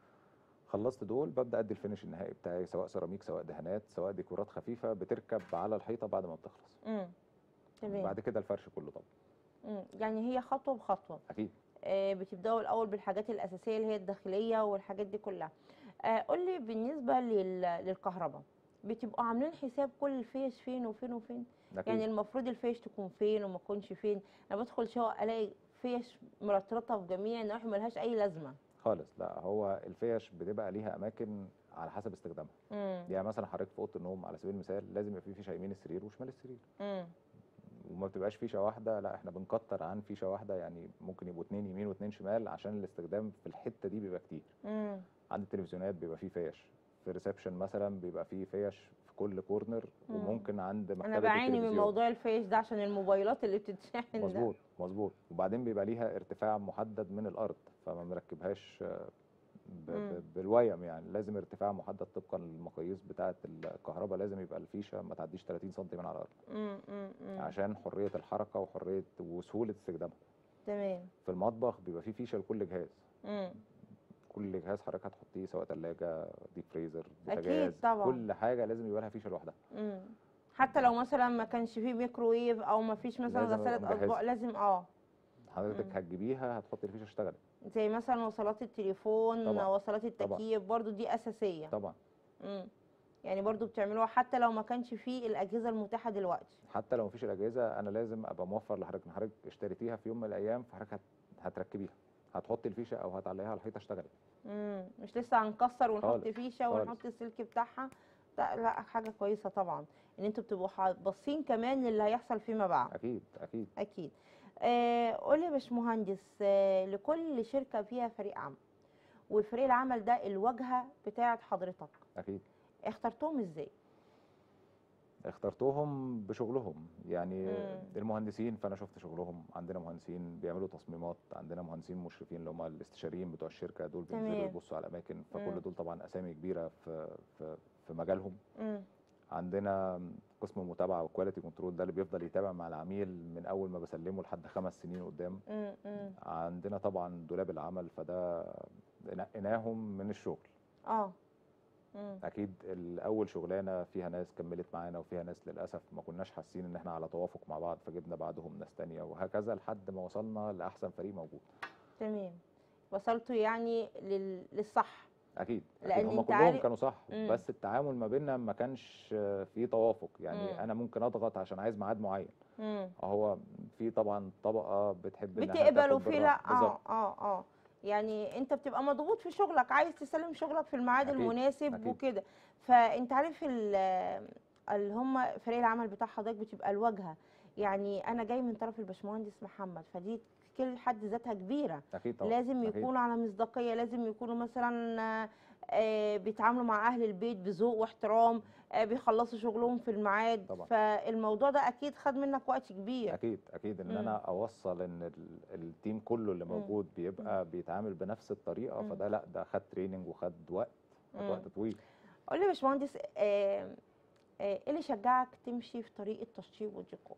خلصت دول ببدا ادي الفينش النهائي بتاعي سواء سيراميك سواء دهانات سواء ديكورات خفيفه بتركب على الحيطه بعد ما بتخلص امم تمام بعد كده الفرش كله طبعا مم. يعني هي خطوه بخطوه اكيد آه بتبداوا الاول بالحاجات الاساسيه اللي هي الداخليه والحاجات دي كلها آه قول لي بالنسبه لل... للكهرباء بتبقوا عاملين حساب كل الفيش فين وفين وفين اكيد يعني المفروض الفيش تكون فين وما تكونش فين انا بدخل شقق الاقي فيش مرطرطه في جميع النواحي ملهاش اي لازمه خالص لا هو الفيش بتبقى ليها اماكن على حسب استخدامها امم يعني مثلا حضرتك في اوضه النوم على سبيل المثال لازم يبقى في فيشه يمين السرير وشمال السرير امم وما بتبقاش فيشه واحده لا احنا بنكتر عن فيشه واحده يعني ممكن يبقوا اتنين يمين واتنين شمال عشان الاستخدام في الحته دي بيبقى كتير امم عند التلفزيونات بيبقى فيه فيش في الريسبشن مثلا بيبقى فيه فيش في كل كورنر مم. وممكن عند مكتبه انا بعاني من التلفزيون. موضوع الفيش ده عشان الموبايلات اللي بتتشحن ده مظبوط مظبوط وبعدين بيبقى ليها ارتفاع محدد من الارض فما مركبهاش آه، ب- مم. ب- بالويم يعني لازم ارتفاع محدد طبقا للمقاييس بتاعه الكهرباء لازم يبقى الفيشه ما تعديش 30 سم من على الارض امم امم عشان حريه الحركه وحريه وسهوله استخدامها تمام في المطبخ بيبقى فيه فيشه لكل جهاز امم كل جهاز حضرتك هتحطيه سواء ثلاجه ديب فريزر أكيد بوتاجاز طبعا. كل حاجه لازم يبقى لها فيشه لوحدها امم حتى لو مثلا ما كانش فيه ميكروويف او ما فيش مثلا لازم أبقى غسالة اطباق مجهزها. لازم اه حضرتك مم. هتجيبيها هتحطي الفيشه اشتغلت زي مثلا وصلات التليفون طبعا. وصلات التكييف برضو دي اساسيه طبعا امم يعني برضو بتعملوها حتى لو ما كانش فيه الاجهزه المتاحه دلوقتي حتى لو مفيش الاجهزه انا لازم ابقى موفر لحضرتك إن حضرتك اشتريتيها في يوم من الايام فحضرتك هت- هتركبيها هتحطي الفيشه او هتعلقيها على الحيطه اشتغلت مم. مش لسه هنكسر ونحط خالص، فيشه خالص. ونحط السلك بتاعها لا لا حاجه كويسه طبعا ان انتوا بتبقوا ح- باصين كمان للي هيحصل فيما بعد اكيد اكيد اكيد آه قول لي يا باشمهندس آه لكل شركه فيها فريق عمل والفريق العمل ده الواجهه بتاعه حضرتك اكيد اخترتهم ازاي اخترتهم بشغلهم يعني مم. المهندسين فانا شفت شغلهم عندنا مهندسين بيعملوا تصميمات عندنا مهندسين مشرفين اللي هم الاستشاريين بتوع الشركه دول بينزلوا تمام. يبصوا على الاماكن مم. فكل دول طبعا اسامي كبيره في في في مجالهم مم. عندنا قسم المتابعه والكواليتي كنترول ده اللي بيفضل يتابع مع العميل من اول ما بسلمه لحد خمس سنين قدام مم. مم. عندنا طبعا دولاب العمل فده نقيناهم من الشغل اه مم. اكيد الاول شغلانه فيها ناس كملت معانا وفيها ناس للاسف ما كناش حاسين ان احنا على توافق مع بعض فجبنا بعدهم ناس تانية وهكذا لحد ما وصلنا لاحسن فريق موجود تمام وصلتوا يعني لل... للصح اكيد لأن اكيد هم أنت كلهم عارف- كانوا صح مم. بس التعامل ما بيننا ما كانش فيه توافق يعني مم. انا ممكن اضغط عشان عايز ميعاد معين مم. هو في طبعا طبقه بتحب إنها بتقبل تاخد وفي لا بالراحة. اه بالظبط اه اه يعني انت بتبقى مضغوط في شغلك عايز تسلم شغلك في الميعاد أكيد، المناسب أكيد. وكده فانت عارف ال- اللي هم فريق العمل بتاع حضرتك بتبقى الواجهه يعني انا جاي من طرف الباشمهندس محمد فدي كل حد ذاتها كبيره اكيد طبعا لازم أكيد. يكونوا على مصداقيه لازم يكونوا مثلا آه، آه، بيتعاملوا مع اهل البيت بذوق واحترام آه، بيخلصوا شغلهم في الميعاد طبعا. فالموضوع ده اكيد خد منك وقت كبير اكيد اكيد ان مم. انا اوصل ان ال- التيم كله اللي مم. موجود بيبقى بيتعامل بنفس الطريقه مم. فده لا ده خد تريننج وخد وقت خد مم. وقت طويل قول لي يا باشمهندس آه، آه، ايه اللي شجعك تمشي في طريق التشطيب والديكور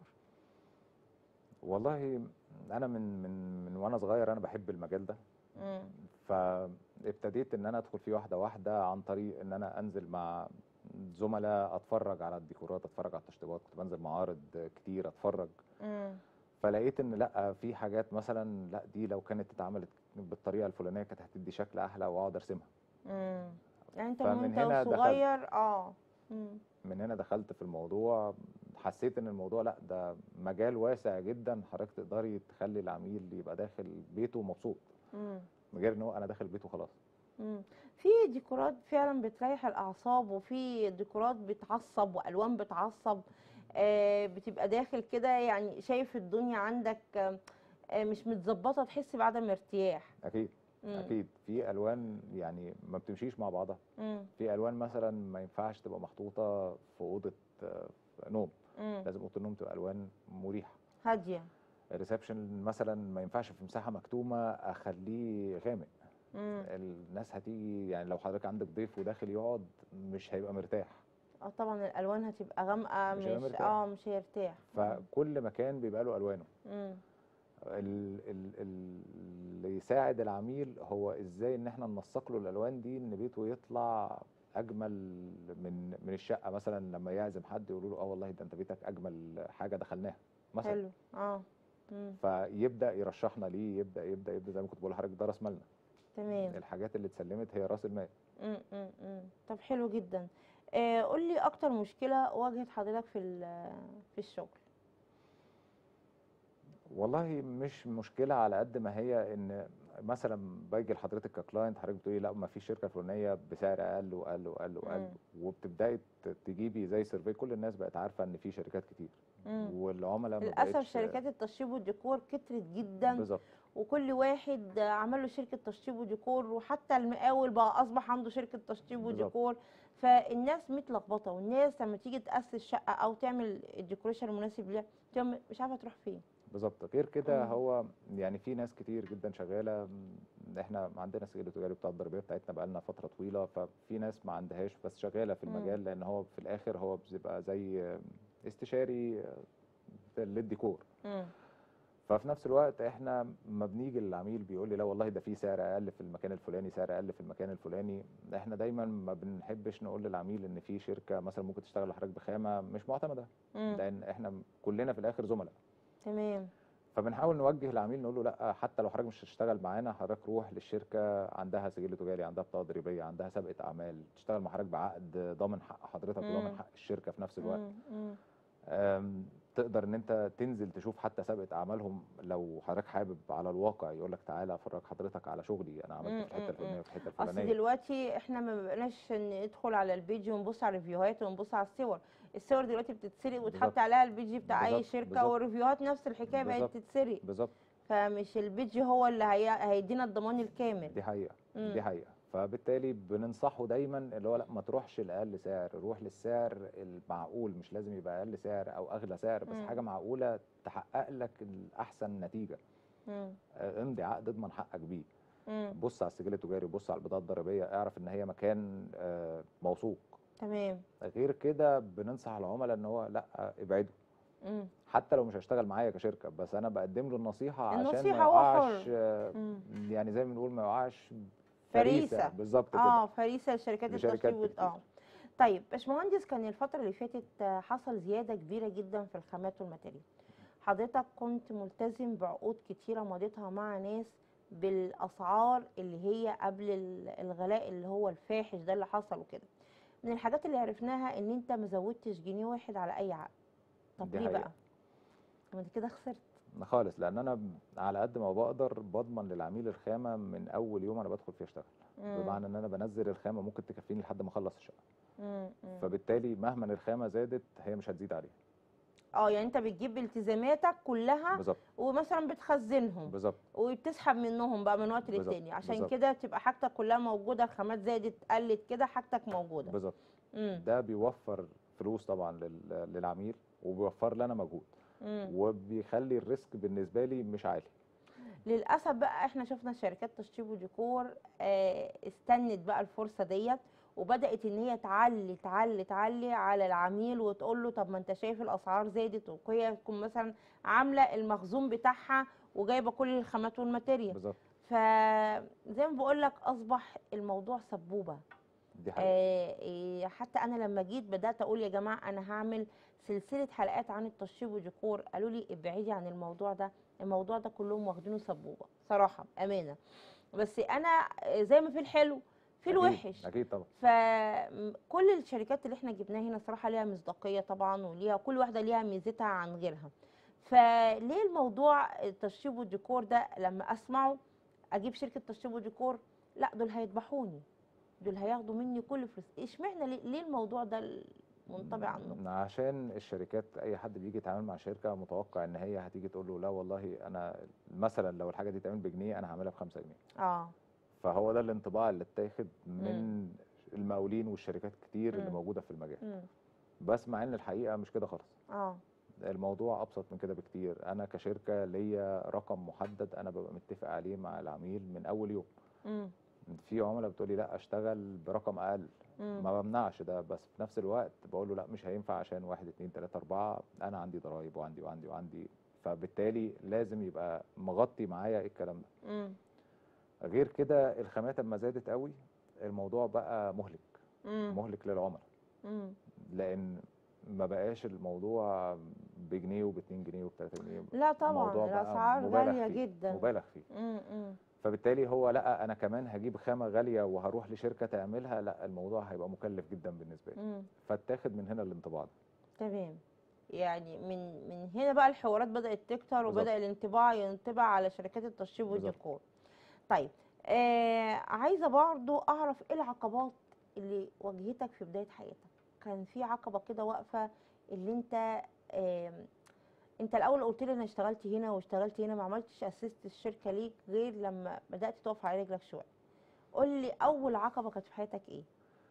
والله انا من من من وانا صغير انا بحب المجال ده مم. فابتديت ان انا ادخل فيه واحده واحده عن طريق ان انا انزل مع زملاء اتفرج على الديكورات اتفرج على التشطيبات كنت بنزل معارض كتير اتفرج مم. فلقيت ان لا في حاجات مثلا لا دي لو كانت اتعملت بالطريقه الفلانيه كانت هتدي شكل احلى واقعد ارسمها مم. يعني انت فمن من وانت هنا دخلت. صغير اه مم. من هنا دخلت في الموضوع حسيت ان الموضوع لا ده مجال واسع جدا حضرتك تقدري تخلي العميل يبقى داخل بيته مبسوط مم. من غير ان هو انا داخل بيته خلاص مم. في ديكورات فعلا بتريح الاعصاب وفي ديكورات بتعصب والوان بتعصب آه بتبقى داخل كده يعني شايف الدنيا عندك آه آه، مش متظبطه تحس بعدم ارتياح اكيد مم. اكيد في الوان يعني ما بتمشيش مع بعضها مم. في الوان مثلا ما ينفعش تبقى محطوطه في اوضه آه، نوم مم. لازم اوضه النوم تبقى الوان مريحه هاديه الريسبشن مثلا ما ينفعش في مساحه مكتومه اخليه غامق مم. الناس هتيجي يعني لو حضرتك عندك ضيف وداخل يقعد مش هيبقى مرتاح اه طبعا الالوان هتبقى غامقه مش هيبقى مش مرتاح. اه مش هيرتاح مم. فكل مكان بيبقى له الوانه مم. ال- ال- ال- اللي يساعد العميل هو ازاي ان احنا ننسق له الالوان دي ان بيته يطلع اجمل من من الشقه مثلا لما يعزم حد يقولوا له اه والله ده انت بيتك اجمل حاجه دخلناها مثلا حلو اه مم. فيبدا يرشحنا ليه يبدا يبدا يبدا زي ما كنت بقول لحضرتك ده راس مالنا تمام الحاجات اللي اتسلمت هي راس المال مم. مم. مم. طب حلو جدا آه قول لي اكتر مشكله واجهت حضرتك في ال- في الشغل والله مش مشكله على قد ما هي ان مثلا باجي لحضرتك ككلاينت حضرتك بتقولي لا ما في شركه فلانيه بسعر اقل واقل واقل واقل مم. وبتبداي ت- تجيبي زي سيرفي كل الناس بقت عارفه ان في شركات كتير مم. والعملاء ما للاسف بقتش- شركات التشطيب والديكور كترت جدا بالظبط وكل واحد عمل له شركه تشطيب وديكور وحتى المقاول بقى اصبح عنده شركه تشطيب بالظبط. وديكور فالناس متلخبطه والناس لما تيجي تاسس شقه او تعمل الديكوريشن المناسب ليها بتبقى مش عارفه تروح فين بالظبط غير كده مم. هو يعني في ناس كتير جدا شغاله م، احنا عندنا سجل التجاري بتاع الضريبيه بتاعتنا بقالنا فتره طويله ففي ناس ما عندهاش بس شغاله في مم. المجال لان هو في الاخر هو بيبقى زي استشاري للديكور مم. ففي نفس الوقت احنا ما بنيجي للعميل بيقول لي لا والله ده في سعر اقل في المكان الفلاني سعر اقل في المكان الفلاني احنا دايما ما بنحبش نقول للعميل ان في شركه مثلا ممكن تشتغل لحضرتك بخامه مش معتمده مم. لان احنا كلنا في الاخر زملاء تمام فبنحاول نوجه العميل نقول له لا حتى لو حضرتك مش هتشتغل معانا حضرتك روح للشركه عندها سجل تجاري عندها بطاقه ضريبيه عندها سابقه اعمال تشتغل مع حضرتك بعقد ضامن حق حضرتك وضامن مم. حق الشركه في نفس الوقت مم. مم. أم، تقدر ان انت تنزل تشوف حتى سابقه اعمالهم لو حضرتك حابب على الواقع يقول لك تعالى افرج حضرتك على شغلي انا عملت في مم، الحته مم، الفلانيه وفي الحته اصل الفلانيه دلوقتي احنا ما بقناش ندخل على البيج ونبص على الريفيوهات ونبص على الصور الصور دلوقتي بتتسرق وتحط بالظبط. عليها البيج بتاع اي بالظبط، شركه بالظبط. والريفيوهات نفس الحكايه بقت بالظبط. تتسرق بالظبط فمش البيج هو اللي هي... هيدينا الضمان الكامل دي حقيقه مم. دي حقيقه فبالتالي بننصحه دايما اللي هو لا ما تروحش لاقل سعر روح للسعر المعقول مش لازم يبقى اقل سعر او اغلى سعر بس مم. حاجه معقوله تحقق لك الاحسن نتيجه مم. آه، امضي عقد اضمن حقك بيه مم. بص على السجل التجاري بص على البطاقه الضريبيه اعرف ان هي مكان آه، موثوق تمام غير كده بننصح العملاء ان هو لا ابعدوا مم. حتى لو مش هيشتغل معايا كشركه بس انا بقدم له النصيحه عشان ما النصيحة هو يقعش حر. آه، مم. يعني زي ما بنقول ما يقعش فريسة. بالظبط كده اه فريسه لشركات لشركات التشطيب وال- كتير. اه طيب باشمهندس كان الفتره اللي فاتت آه، حصل زياده كبيره جدا في الخامات والماتيريال حضرتك كنت ملتزم بعقود كتيره مضيتها مع ناس بالاسعار اللي هي قبل ال- الغلاء اللي هو الفاحش ده اللي حصل وكده من الحاجات اللي عرفناها ان انت ما زودتش جنيه واحد على اي عقد طب دي ليه حقيقة. بقى ما انت كده خسرت خالص لان انا ب- على قد ما بقدر بضمن للعميل الخامه من اول يوم انا بدخل فيه اشتغل مم. بمعنى ان انا بنزل الخامه ممكن تكفيني لحد ما اخلص الشقه مم. مم. فبالتالي مهما الخامه زادت هي مش هتزيد عليها اه يعني انت بتجيب التزاماتك كلها بالظبط ومثلا بتخزنهم بالظبط وبتسحب منهم بقى من وقت بالظبط، للتاني عشان بالظبط. كده تبقى حاجتك كلها موجوده الخامات زادت قلت كده حاجتك موجوده بالظبط امم ده بيوفر فلوس طبعا لل- للعميل وبيوفر لي انا مجهود امم وبيخلي الريسك بالنسبه لي مش عالي للاسف بقى احنا شفنا شركات تشطيب وديكور آه استنت بقى الفرصه ديت وبدات ان هي تعلي تعلي تعلي على العميل وتقول له طب ما انت شايف الاسعار زادت وهي تكون مثلا عامله المخزون بتاعها وجايبه كل الخامات والماتيريال بالظبط فزي ما بقول لك اصبح الموضوع سبوبه دي حقيقه آه، إيه، حتى انا لما جيت بدات اقول يا جماعه انا هعمل سلسله حلقات عن التشطيب والديكور قالوا لي ابعدي عن الموضوع ده الموضوع ده كلهم واخدينه سبوبه صراحه امانه بس انا زي ما في الحلو في أكيد، الوحش اكيد طبعا فكل الشركات اللي احنا جبناها هنا صراحه ليها مصداقيه طبعا وليها كل واحده ليها ميزتها عن غيرها فليه الموضوع التشطيب والديكور ده لما اسمعه اجيب شركه تشطيب وديكور لا دول هيذبحوني دول هياخدوا مني كل فلوس اشمعنى ليه, ليه الموضوع ده منطبع عنه عشان الشركات اي حد بيجي يتعامل مع شركه متوقع ان هي هتيجي تقول له لا والله انا مثلا لو الحاجه دي تعمل بجنيه انا هعملها ب 5 جنيه اه فهو ده الانطباع اللي اتاخد من المقاولين والشركات كتير اللي مم. موجوده في المجال مم. بس مع ان الحقيقه مش كده خالص اه الموضوع ابسط من كده بكتير انا كشركه ليا رقم محدد انا ببقى متفق عليه مع العميل من اول يوم مم. في عملاء بتقول لي لا اشتغل برقم اقل مم. ما بمنعش ده بس في نفس الوقت بقول له لا مش هينفع عشان واحد اتنين تلاته اربعه انا عندي ضرايب وعندي وعندي وعندي فبالتالي لازم يبقى مغطي معايا الكلام ده مم. غير كده الخامات اما زادت قوي الموضوع بقى مهلك مم. مهلك للعملاء مم. لان ما بقاش الموضوع بجنيه وب 2 جنيه وب 3 جنيه لا طبعا الموضوع بقى الاسعار مبالغ غاليه فيه، جدا مبالغ فيه مم. مم. فبالتالي هو لا انا كمان هجيب خامه غاليه وهروح لشركه تعملها لا الموضوع هيبقى مكلف جدا بالنسبه لي مم. فاتاخد من هنا الانطباع ده تمام يعني من من هنا بقى الحوارات بدأت تكتر بالظبط. وبدأ الانطباع ينطبع على شركات التشطيب بالظبط. والديكور طيب آه عايزة برضو أعرف إيه العقبات اللي واجهتك في بداية حياتك كان في عقبة كده واقفة اللي أنت آه أنت الأول قلت لي أنا اشتغلت هنا واشتغلت هنا ما عملتش أسست الشركة ليك غير لما بدأت تقف على رجلك شوية قول لي أول عقبة كانت في حياتك إيه؟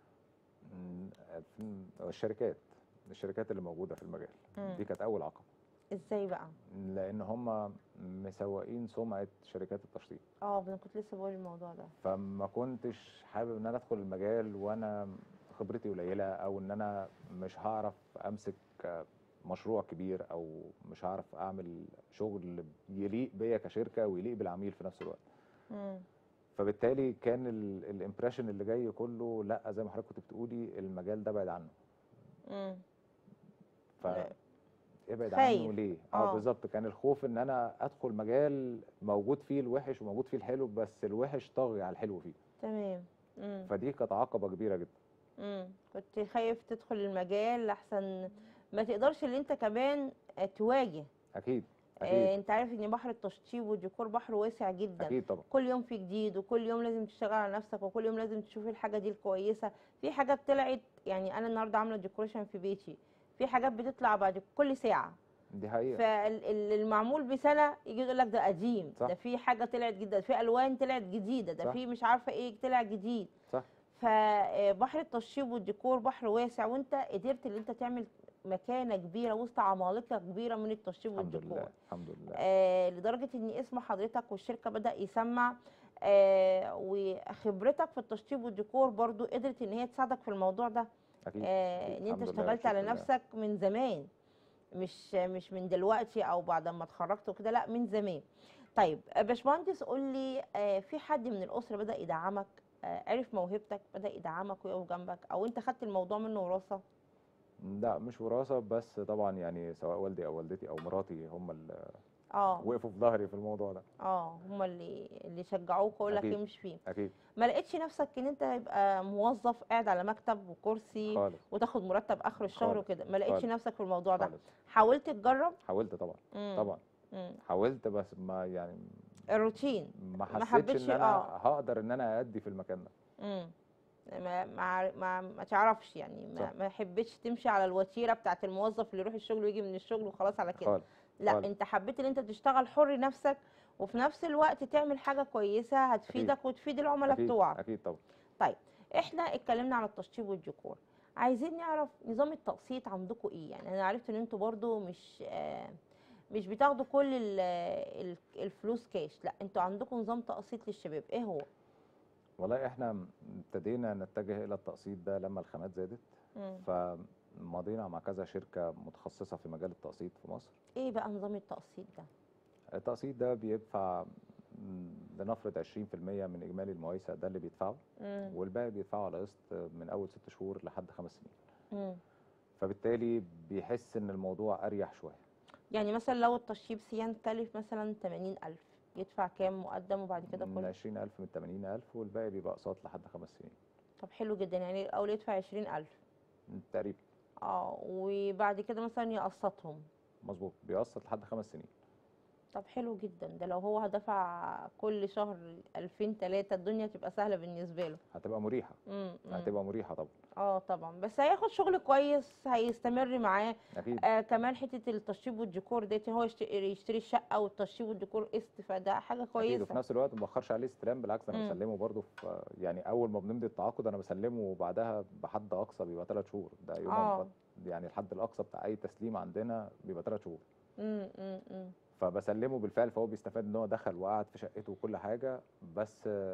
مم، في الشركات الشركات اللي موجوده في المجال مم. دي كانت اول عقبه إزاي بقى؟ لان هم مسوقين سمعه شركات التشطيب اه أنا كنت لسه بقول الموضوع ده فما كنتش حابب ان انا ادخل المجال وانا خبرتي قليله او ان انا مش هعرف امسك مشروع كبير او مش هعرف اعمل شغل يليق بيا كشركه ويليق بالعميل في نفس الوقت مم. فبالتالي كان الامبريشن اللي جاي كله لا زي ما حضرتك كنت بتقولي المجال ده بعد عنه مم. ف لا. ابعد خايف. عنه ليه؟ آه. اه بالظبط كان الخوف ان انا ادخل مجال موجود فيه الوحش وموجود فيه الحلو بس الوحش طاغي على الحلو فيه تمام مم. فدي كانت عقبه كبيره جدا مم. كنت خايف تدخل المجال لحسن ما تقدرش اللي انت كمان آه، تواجه اكيد آه، اكيد انت عارف ان بحر التشطيب والديكور بحر واسع جدا اكيد طبعا كل يوم في جديد وكل يوم لازم تشتغل على نفسك وكل يوم لازم تشوف الحاجه دي الكويسه في حاجات طلعت يعني انا النهارده عامله ديكوريشن في بيتي في حاجات بتطلع بعد كل ساعه دي حقيقه فالمعمول بسنه يجي يقول لك ده قديم صح. ده في حاجه طلعت جديده في الوان طلعت جديده ده صح. في مش عارفه ايه طلع جديد صح. فبحر التشطيب والديكور بحر واسع وانت قدرت ان انت تعمل مكانه كبيره وسط عمالقه كبيره من التشطيب الحمد والديكور لله الحمد لله آه لدرجه ان اسم حضرتك والشركه بدا يسمع آه وخبرتك في التشطيب والديكور برضو قدرت ان هي تساعدك في الموضوع ده اكيد آه أكيد. ان انت الحمد لله اشتغلت على والشكر لله. نفسك من زمان مش مش من دلوقتي او بعد ما اتخرجت وكده لا من زمان طيب آه، باشمهندس قول لي آه في حد من الاسره بدا يدعمك آه عرف موهبتك بدا يدعمك ويقف جنبك او انت خدت الموضوع منه وراثه لا مش وراثه بس طبعا يعني سواء والدي او والدتي او مراتي هم اللي اه وقفوا في ظهري في الموضوع ده اه هم اللي اللي شجعوك ويقول لك أكيد. امشي فيه اكيد ما لقيتش نفسك ان انت يبقى موظف قاعد على مكتب وكرسي خالص وتاخد مرتب اخر الشهر خالص. وكده ما لقيتش خالص. نفسك في الموضوع ده خالص حاولت تجرب حاولت طبعا مم. طبعا مم. حاولت بس ما يعني الروتين ما ما حسيتش حبيتش- ان انا آه. هقدر ان انا ادي في المكان ده مم. ما ما عار- ما, ما تعرفش يعني ما, صح. ما حبيتش تمشي على الوتيره بتاعت الموظف اللي يروح الشغل ويجي من الشغل وخلاص على كده خالص لا خالص. انت حبيت ان انت تشتغل حر نفسك وفي نفس الوقت تعمل حاجه كويسه هتفيدك وتفيد العملاء اكيد بتوعك اكيد طبعا طيب احنا اتكلمنا على التشطيب والديكور عايزين نعرف نظام التقسيط عندكم ايه يعني انا عرفت ان انتوا برضو مش آه مش بتاخدوا كل ال- ال- الفلوس كاش لا انتوا عندكم نظام تقسيط للشباب ايه هو والله احنا ابتدينا نتجه الى التقسيط ده لما الخامات زادت مم. فمضينا مع كذا شركه متخصصه في مجال التقسيط في مصر ايه بقى نظام التقسيط ده التقسيط ده بيدفع م، لنفرض 20% من اجمالي المقايسه ده اللي بيدفعه مم. والباقي بيدفعه على قسط من اول ست شهور لحد خمس سنين مم. فبالتالي بيحس ان الموضوع اريح شويه يعني مثلا لو التشطيب سيان كلف مثلا 80000 يدفع كام مقدم وبعد كده من كله 20000 من 80000 والباقي بيبقى اقساط لحد خمس سنين طب حلو جدا يعني الاول يدفع 20000 تقريبا اه وبعد كده مثلا يقسطهم مظبوط بيقسط لحد خمس سنين طب حلو جدا ده لو هو دفع كل شهر 2000 3 الدنيا تبقى سهله بالنسبه له هتبقى مريحه امم هتبقى مريحه طبعا اه طبعا بس هياخد شغل كويس هيستمر معاه اكيد آه كمان حته التشطيب والديكور ديت هو يشتري, يشتري الشقه والتشطيب والديكور قسط فده حاجه اكيد كويسه وفي نفس الوقت ما بأخرش عليه استلام بالعكس انا مم. بسلمه برضه في يعني اول ما بنمضي التعاقد انا بسلمه وبعدها بحد اقصى بيبقى ثلاث شهور ده يوم آه. يعني الحد الاقصى بتاع اي تسليم عندنا بيبقى ثلاث شهور امم امم أمم. فبسلمه بالفعل فهو بيستفاد ان هو دخل وقعد في شقته وكل حاجه بس آه،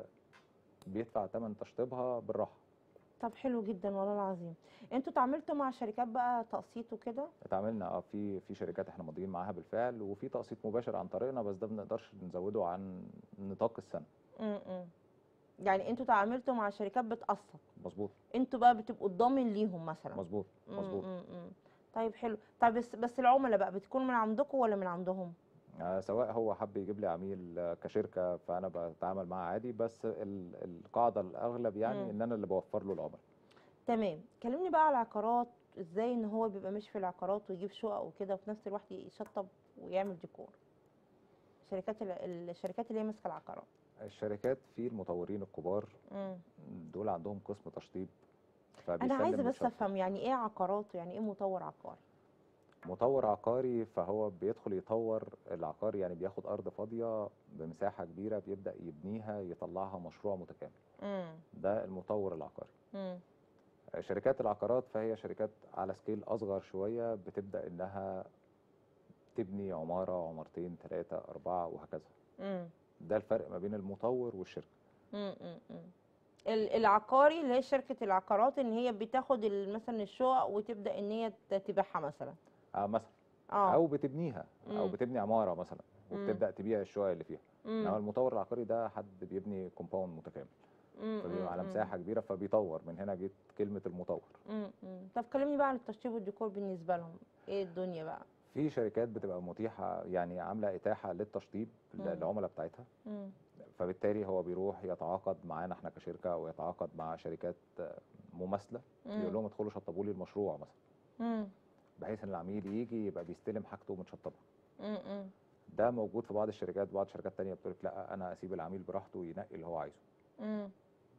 بيدفع ثمن تشطيبها بالراحه طب حلو جدا والله العظيم انتوا اتعاملتوا مع شركات بقى تقسيط وكده اتعاملنا اه في في شركات احنا ماضيين معاها بالفعل وفي تقسيط مباشر عن طريقنا بس ده ما بنقدرش نزوده عن نطاق السنه امم يعني انتوا اتعاملتوا مع شركات بتقسط مظبوط انتوا بقى بتبقوا الضامن ليهم مثلا مظبوط مظبوط مم، مم، مم. طيب حلو طيب بس بس العملاء بقى بتكون من عندكم ولا من عندهم آه، سواء هو حب يجيب لي عميل آه، كشركه فانا بتعامل معاه عادي بس ال- القاعده الاغلب يعني مم. ان انا اللي بوفر له العملاء تمام كلمني بقى على العقارات ازاي ان هو بيبقى ماشي في العقارات ويجيب شقق وكده وفي نفس الوقت يشطب ويعمل ديكور شركات ال- الشركات اللي هي ماسكه العقارات الشركات في المطورين الكبار مم. دول عندهم قسم تشطيب انا فبيسلم عايزه بس بالشطب. افهم يعني ايه عقارات ويعني ايه مطور عقاري مطور عقاري فهو بيدخل يطور العقار يعني بياخد ارض فاضيه بمساحه كبيره بيبدا يبنيها يطلعها مشروع متكامل امم ده المطور العقاري امم شركات العقارات فهي شركات على سكيل اصغر شويه بتبدا انها تبني عماره عمارتين ثلاثه اربعه وهكذا امم ده الفرق ما بين المطور والشركه امم ال- العقاري اللي هي شركه العقارات ان هي بتاخد ال- مثلا الشقق وتبدا ان هي ت- تبيعها مثلا آه مثلا اه او بتبنيها او مم. بتبني عماره مثلا مم. وبتبدا تبيع الشقق اللي فيها مم. انما المطور العقاري ده حد بيبني كومباوند متكامل مم، فبيبقى على مم، مساحه كبيره فبيطور من هنا جت كلمه المطور مم، مم. طب كلمني بقى عن التشطيب والديكور بالنسبه لهم ايه الدنيا بقى في شركات بتبقى متيحه يعني عامله اتاحه للتشطيب مم. للعملاء بتاعتها مم. فبالتالي هو بيروح يتعاقد معانا احنا كشركه او يتعاقد مع شركات آه، مماثله مم. يقول لهم ادخلوا شطبوا لي المشروع مثلا مم. بحيث ان العميل يجي يبقى بيستلم حاجته متشطبه مم. مم. ده موجود في بعض الشركات بعض الشركات تانية بتقول لك لا انا اسيب العميل براحته ينقي اللي هو عايزه مم.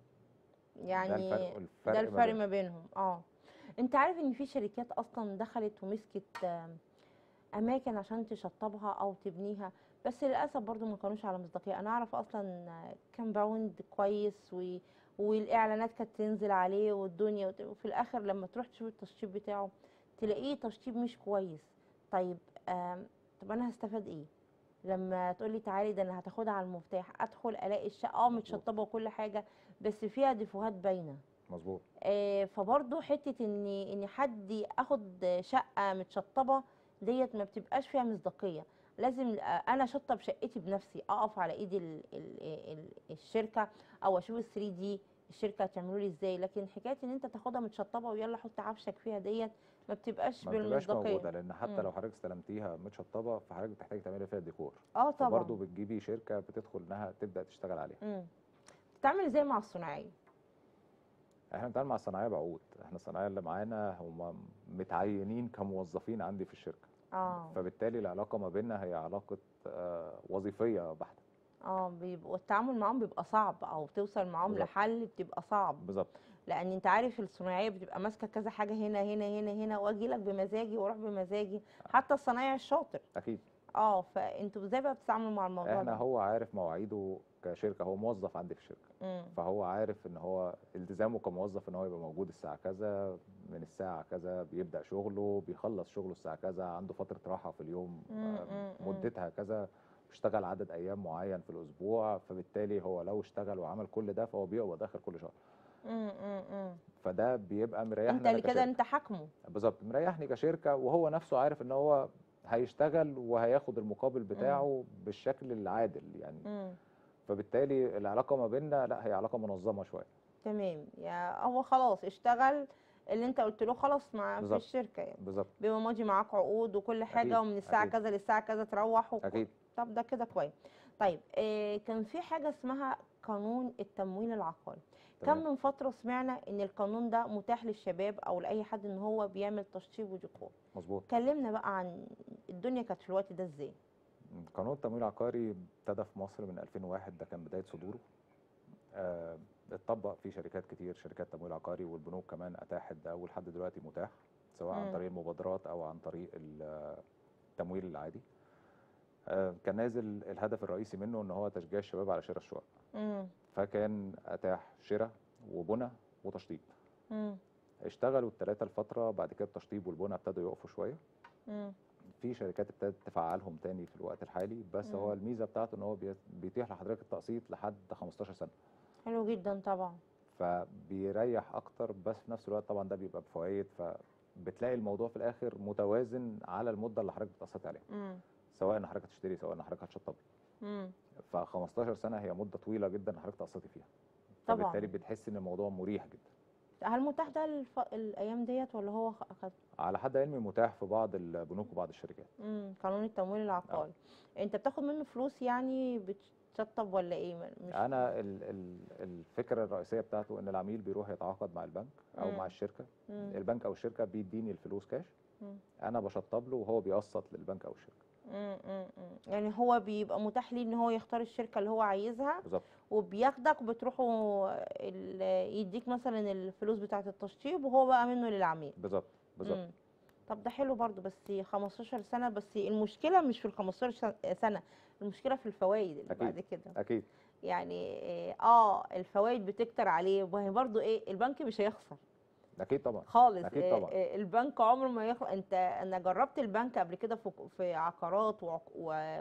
ده يعني الفرق ده الفرق ما الفرق بين- ما بينهم اه انت عارف ان في شركات اصلا دخلت ومسكت آم، اماكن عشان تشطبها او تبنيها بس للاسف برضو ما كانوش على مصداقيه انا اعرف اصلا كامباوند كويس و... والاعلانات كانت تنزل عليه والدنيا وت- وفي الاخر لما تروح تشوف التشطيب بتاعه تلاقيه تشطيب مش كويس طيب آم، طب انا هستفاد ايه لما تقولي تعالي ده انا هتاخدها على المفتاح ادخل الاقي الشقه اه مظبوط. متشطبه وكل حاجه بس فيها ديفوهات باينه مظبوط آه، فبرضه حته ان ان حد اخد شقه متشطبه ديت ما بتبقاش فيها مصداقيه لازم آه، انا اشطب شقتي بنفسي اقف على ايد ال ال ال الشركه او اشوف ال 3 دي الشركه هتعمله لي ازاي لكن حكايه ان انت تاخدها متشطبه ويلا حط عفشك فيها ديت ما بتبقاش ما بتبقاش موجوده بالمصداقيه لان حتى مم. لو حضرتك استلمتيها متشطبه فحضرتك بتحتاج تعملي فيها ديكور اه طبعا فبرضه بتجيبي شركه بتدخل انها تبدا تشتغل عليها مم. بتتعامل ازاي مع الصناعيه احنا بنتعامل مع الصناعيه بعقود احنا الصناعيه اللي معانا هم متعينين كموظفين عندي في الشركه اه فبالتالي العلاقه ما بيننا هي علاقه آه، وظيفيه بحته اه بيبقوا التعامل معاهم بيبقى صعب او توصل معاهم بالظبط. لحل بتبقى صعب بالظبط لان انت عارف الصناعيه بتبقى ماسكه كذا حاجه هنا هنا هنا هنا واجي لك بمزاجي واروح بمزاجي حتى الصنايعي الشاطر اكيد اه فانتوا ازاي بقى بتتعاملوا مع الموضوع احنا ده هو عارف مواعيده كشركه هو موظف عندي في الشركه مم. فهو عارف ان هو التزامه كموظف ان هو يبقى موجود الساعه كذا من الساعه كذا بيبدا شغله بيخلص شغله الساعه كذا عنده فتره راحه في اليوم مم، آه، مم، مم. مدتها كذا بيشتغل عدد ايام معين في الاسبوع فبالتالي هو لو اشتغل وعمل كل ده فهو بيقبض اخر كل شهر مم، مم، مم. فده بيبقى مريحنا انت أنا اللي كده كشركة. انت حاكمه بالظبط مريحني كشركه وهو نفسه عارف ان هو هيشتغل وهياخد المقابل بتاعه بالشكل العادل يعني مم. فبالتالي العلاقه ما بيننا لا هي علاقه منظمه شويه تمام يا هو خلاص اشتغل اللي انت قلت له خلاص مع في بالظبط. الشركه يعني بالظبط بيبقى ماضي معاك عقود وكل حاجه أكيد، ومن الساعه أكيد. كذا للساعه كذا تروح وك- اكيد طب ده كده كويس طيب آه كان في حاجه اسمها قانون التمويل العقاري كم تمام. من فتره سمعنا ان القانون ده متاح للشباب او لاي حد ان هو بيعمل تشطيب وديكور مظبوط كلمنا بقى عن الدنيا كانت في الوقت ده ازاي قانون التمويل العقاري ابتدى في مصر من 2001 ده كان بدايه صدوره آه، اتطبق في شركات كتير شركات تمويل عقاري والبنوك كمان اتاحت ده ولحد دلوقتي متاح سواء عن مم. طريق المبادرات او عن طريق ال- التمويل العادي آه، كان نازل الهدف الرئيسي منه ان هو تشجيع الشباب على شراء الشقق امم فكان اتاح شراء وبنى وتشطيب امم اشتغلوا الثلاثه لفتره بعد كده التشطيب والبنى ابتدوا يقفوا شويه امم في شركات ابتدت تفعلهم تاني في الوقت الحالي بس مم. هو الميزه بتاعته ان هو بي- بيتيح لحضرتك التقسيط لحد 15 سنه حلو جدا طبعا فبيريح اكتر بس في نفس الوقت طبعا ده بيبقى بفوائد فبتلاقي الموضوع في الاخر متوازن على المده اللي حضرتك بتقسط عليها امم سواء ان حضرتك هتشتري سواء ان حضرتك هتشطب امم ف 15 سنه هي مده طويله جدا حضرتك تقسطي فيها طبعاً. فبالتالي بتحس ان الموضوع مريح جدا هل متاح ده الف... الايام ديت ولا هو خ... خ... على حد علمي متاح في بعض البنوك وبعض الشركات امم قانون التمويل العقاري انت بتاخد منه فلوس يعني بتشطب ولا ايه م- مش انا ال- ال- الفكره الرئيسيه بتاعته ان العميل بيروح يتعاقد مع البنك او مم. مع الشركه مم. البنك او الشركه بيديني الفلوس كاش مم. انا بشطب له وهو بيقسط للبنك او الشركه مم. مم. مم. يعني هو بيبقى متاح ليه ان هو يختار الشركه اللي هو عايزها بالظبط وبياخدك وبتروحوا ال- يديك مثلا الفلوس بتاعه التشطيب وهو بقى منه للعميل بالظبط بالظبط مم. طب ده حلو برضو بس 15 سنه بس المشكله مش في ال 15 سنه المشكله في الفوائد اللي أكيد. بعد كده اكيد يعني إيه، اه الفوائد بتكتر عليه وهي برضو ايه البنك مش هيخسر اكيد طبعا خالص أكيد إيه، طبعا. إيه، البنك عمره ما يخلق انت انا جربت البنك قبل كده في في عقارات وعق- و...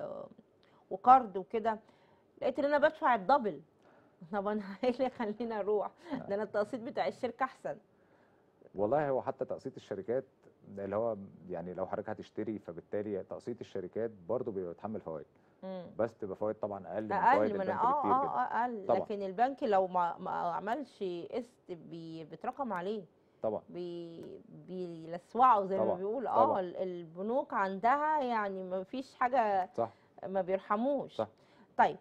وقرض وكده لقيت ان انا بدفع الدبل طب انا ايه اللي يخليني اروح ده انا التقسيط بتاع الشركه احسن والله هو حتى تقسيط الشركات اللي هو يعني لو حضرتك هتشتري فبالتالي تقسيط الشركات برضه بيبقى بيتحمل فوائد مم. بس تبقى فوائد طبعا اقل من اقل فوائد من البنك اه بكتير اه جدا آه، اقل طبعا. لكن البنك لو ما, ما عملش قسط بي بيتراكم عليه طبعا بي بيلسوعوا زي ما طبعا، بيقول اه طبعا. ال- البنوك عندها يعني ما فيش حاجه صح ما بيرحموش صح. طيب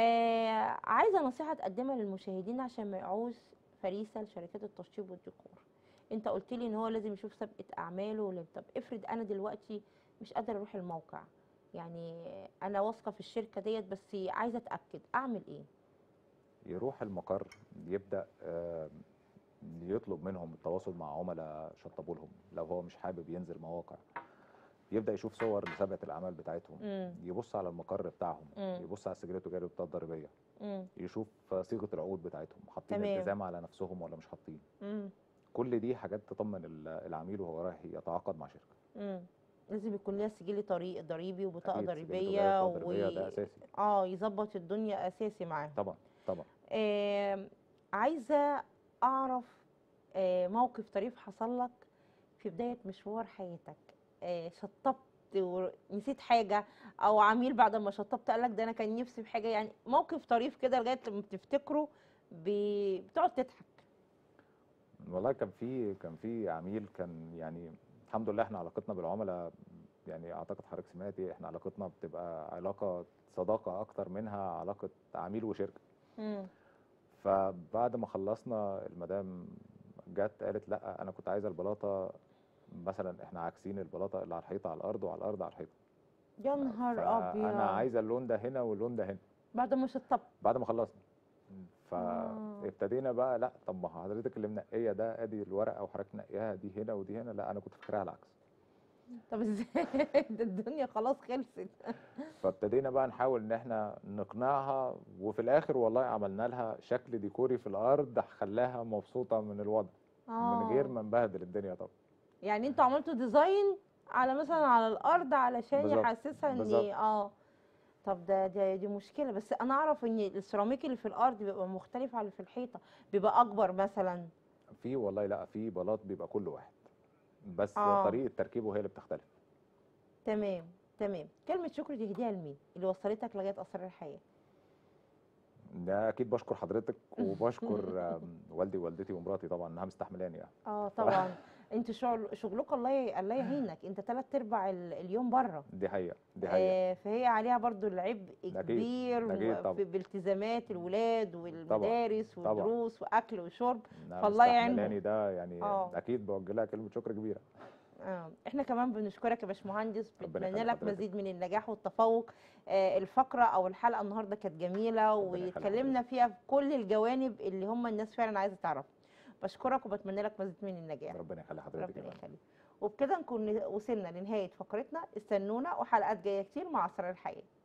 آه عايزه نصيحه تقدمها للمشاهدين عشان ما يقعوش فريسه لشركات التشطيب والديكور انت قلت لي ان هو لازم يشوف سابقه اعماله ولم- طب افرض انا دلوقتي مش قادره اروح الموقع يعني انا واثقه في الشركه ديت بس عايزه اتاكد اعمل ايه يروح المقر يبدا آه، يطلب منهم التواصل مع عملاء شطبوا لهم لو هو مش حابب ينزل مواقع يبدا يشوف صور لسابقه الاعمال بتاعتهم امم يبص على المقر بتاعهم مم. يبص على السجلات التجاريه والبطاقه الضريبيه امم يشوف صيغه العقود بتاعتهم حاطين تمام. التزام على نفسهم ولا مش حاطين امم كل دي حاجات تطمن ال- العميل وهو رايح يتعاقد مع شركه امم لازم يكون ليها سجل طريق ضريبي وبطاقه أكيد سجل ضريبيه تجاري وبطاقة ضريبية ده و... اساسي اه يظبط الدنيا اساسي معاه طبعا طبعا آم، عايزه اعرف آه، موقف طريف حصل لك في بدايه مشوار حياتك آه، شطبت ونسيت حاجه او عميل بعد ما شطبت قال لك ده انا كان نفسي في حاجه يعني موقف طريف كده لغايه لما بتفتكره ب- بتقعد تضحك والله كان في كان في عميل كان يعني الحمد لله احنا علاقتنا بالعملاء يعني اعتقد حضرتك سمعتي احنا علاقتنا بتبقى علاقه صداقه اكتر منها علاقه عميل وشركه مم. فبعد ما خلصنا المدام جت قالت لا انا كنت عايزه البلاطه مثلا احنا عاكسين البلاطه اللي على الحيطه على الارض وعلى الارض على الحيطه يا نهار ابيض انا عايزه اللون ده هنا واللون ده هنا بعد ما شطبت بعد ما خلصنا آه. فابتدينا بقى لا طب ما حضرتك اللي منقيه ده ادي الورقه وحضرتك نقيها دي هنا ودي هنا لا انا كنت فاكراها العكس طب ازاي ده الدنيا خلاص خلصت فابتدينا بقى نحاول ان احنا نقنعها وفي الاخر والله عملنا لها شكل ديكوري في الارض خلاها مبسوطه من الوضع من غير آه. ما نبهدل الدنيا طبعا يعني انتوا عملتوا ديزاين على مثلا على الارض علشان بالظبط، يحسسها ان بالظبط. اه طب ده ده دي مشكله بس انا اعرف ان السيراميك اللي في الارض بيبقى مختلف عن اللي في الحيطه بيبقى اكبر مثلا في والله لا في بلاط بيبقى كل واحد بس آه. طريقه تركيبه هي اللي بتختلف تمام تمام كلمه شكر تهديها لمين اللي وصلتك لغايه اسرار الحياه ده اكيد بشكر حضرتك وبشكر آم، والدي ووالدتي ومراتي طبعا انها مستحملاني يعني اه طبعا انتوا شغل شغلكم الله ي- الله يعينك انت ثلاث ارباع ال- اليوم بره دي حقيقه دي حقيقه آه فهي عليها برضو العبء أكيد، كبير أكيد و- طبعا. في- بالتزامات الولاد والمدارس طبعا. ودروس واكل وشرب إنها فالله يعينهم. مستحملاني ده يعني آه. اكيد بوجه لها كلمه شكر كبيره آه. احنا كمان بنشكرك يا باشمهندس ربنا بنتمنى يخلي لك حضرتك. مزيد من النجاح والتفوق آه الفقره او الحلقه النهارده كانت جميله ربنا يخلي واتكلمنا فيها في كل الجوانب اللي هم الناس فعلا عايزه تعرفها بشكرك وبتمنى لك مزيد من النجاح ربنا يخلي حضرتك ربنا يا يخليك وبكده نكون وصلنا لنهايه فقرتنا استنونا وحلقات جايه كتير مع اسرار الحياه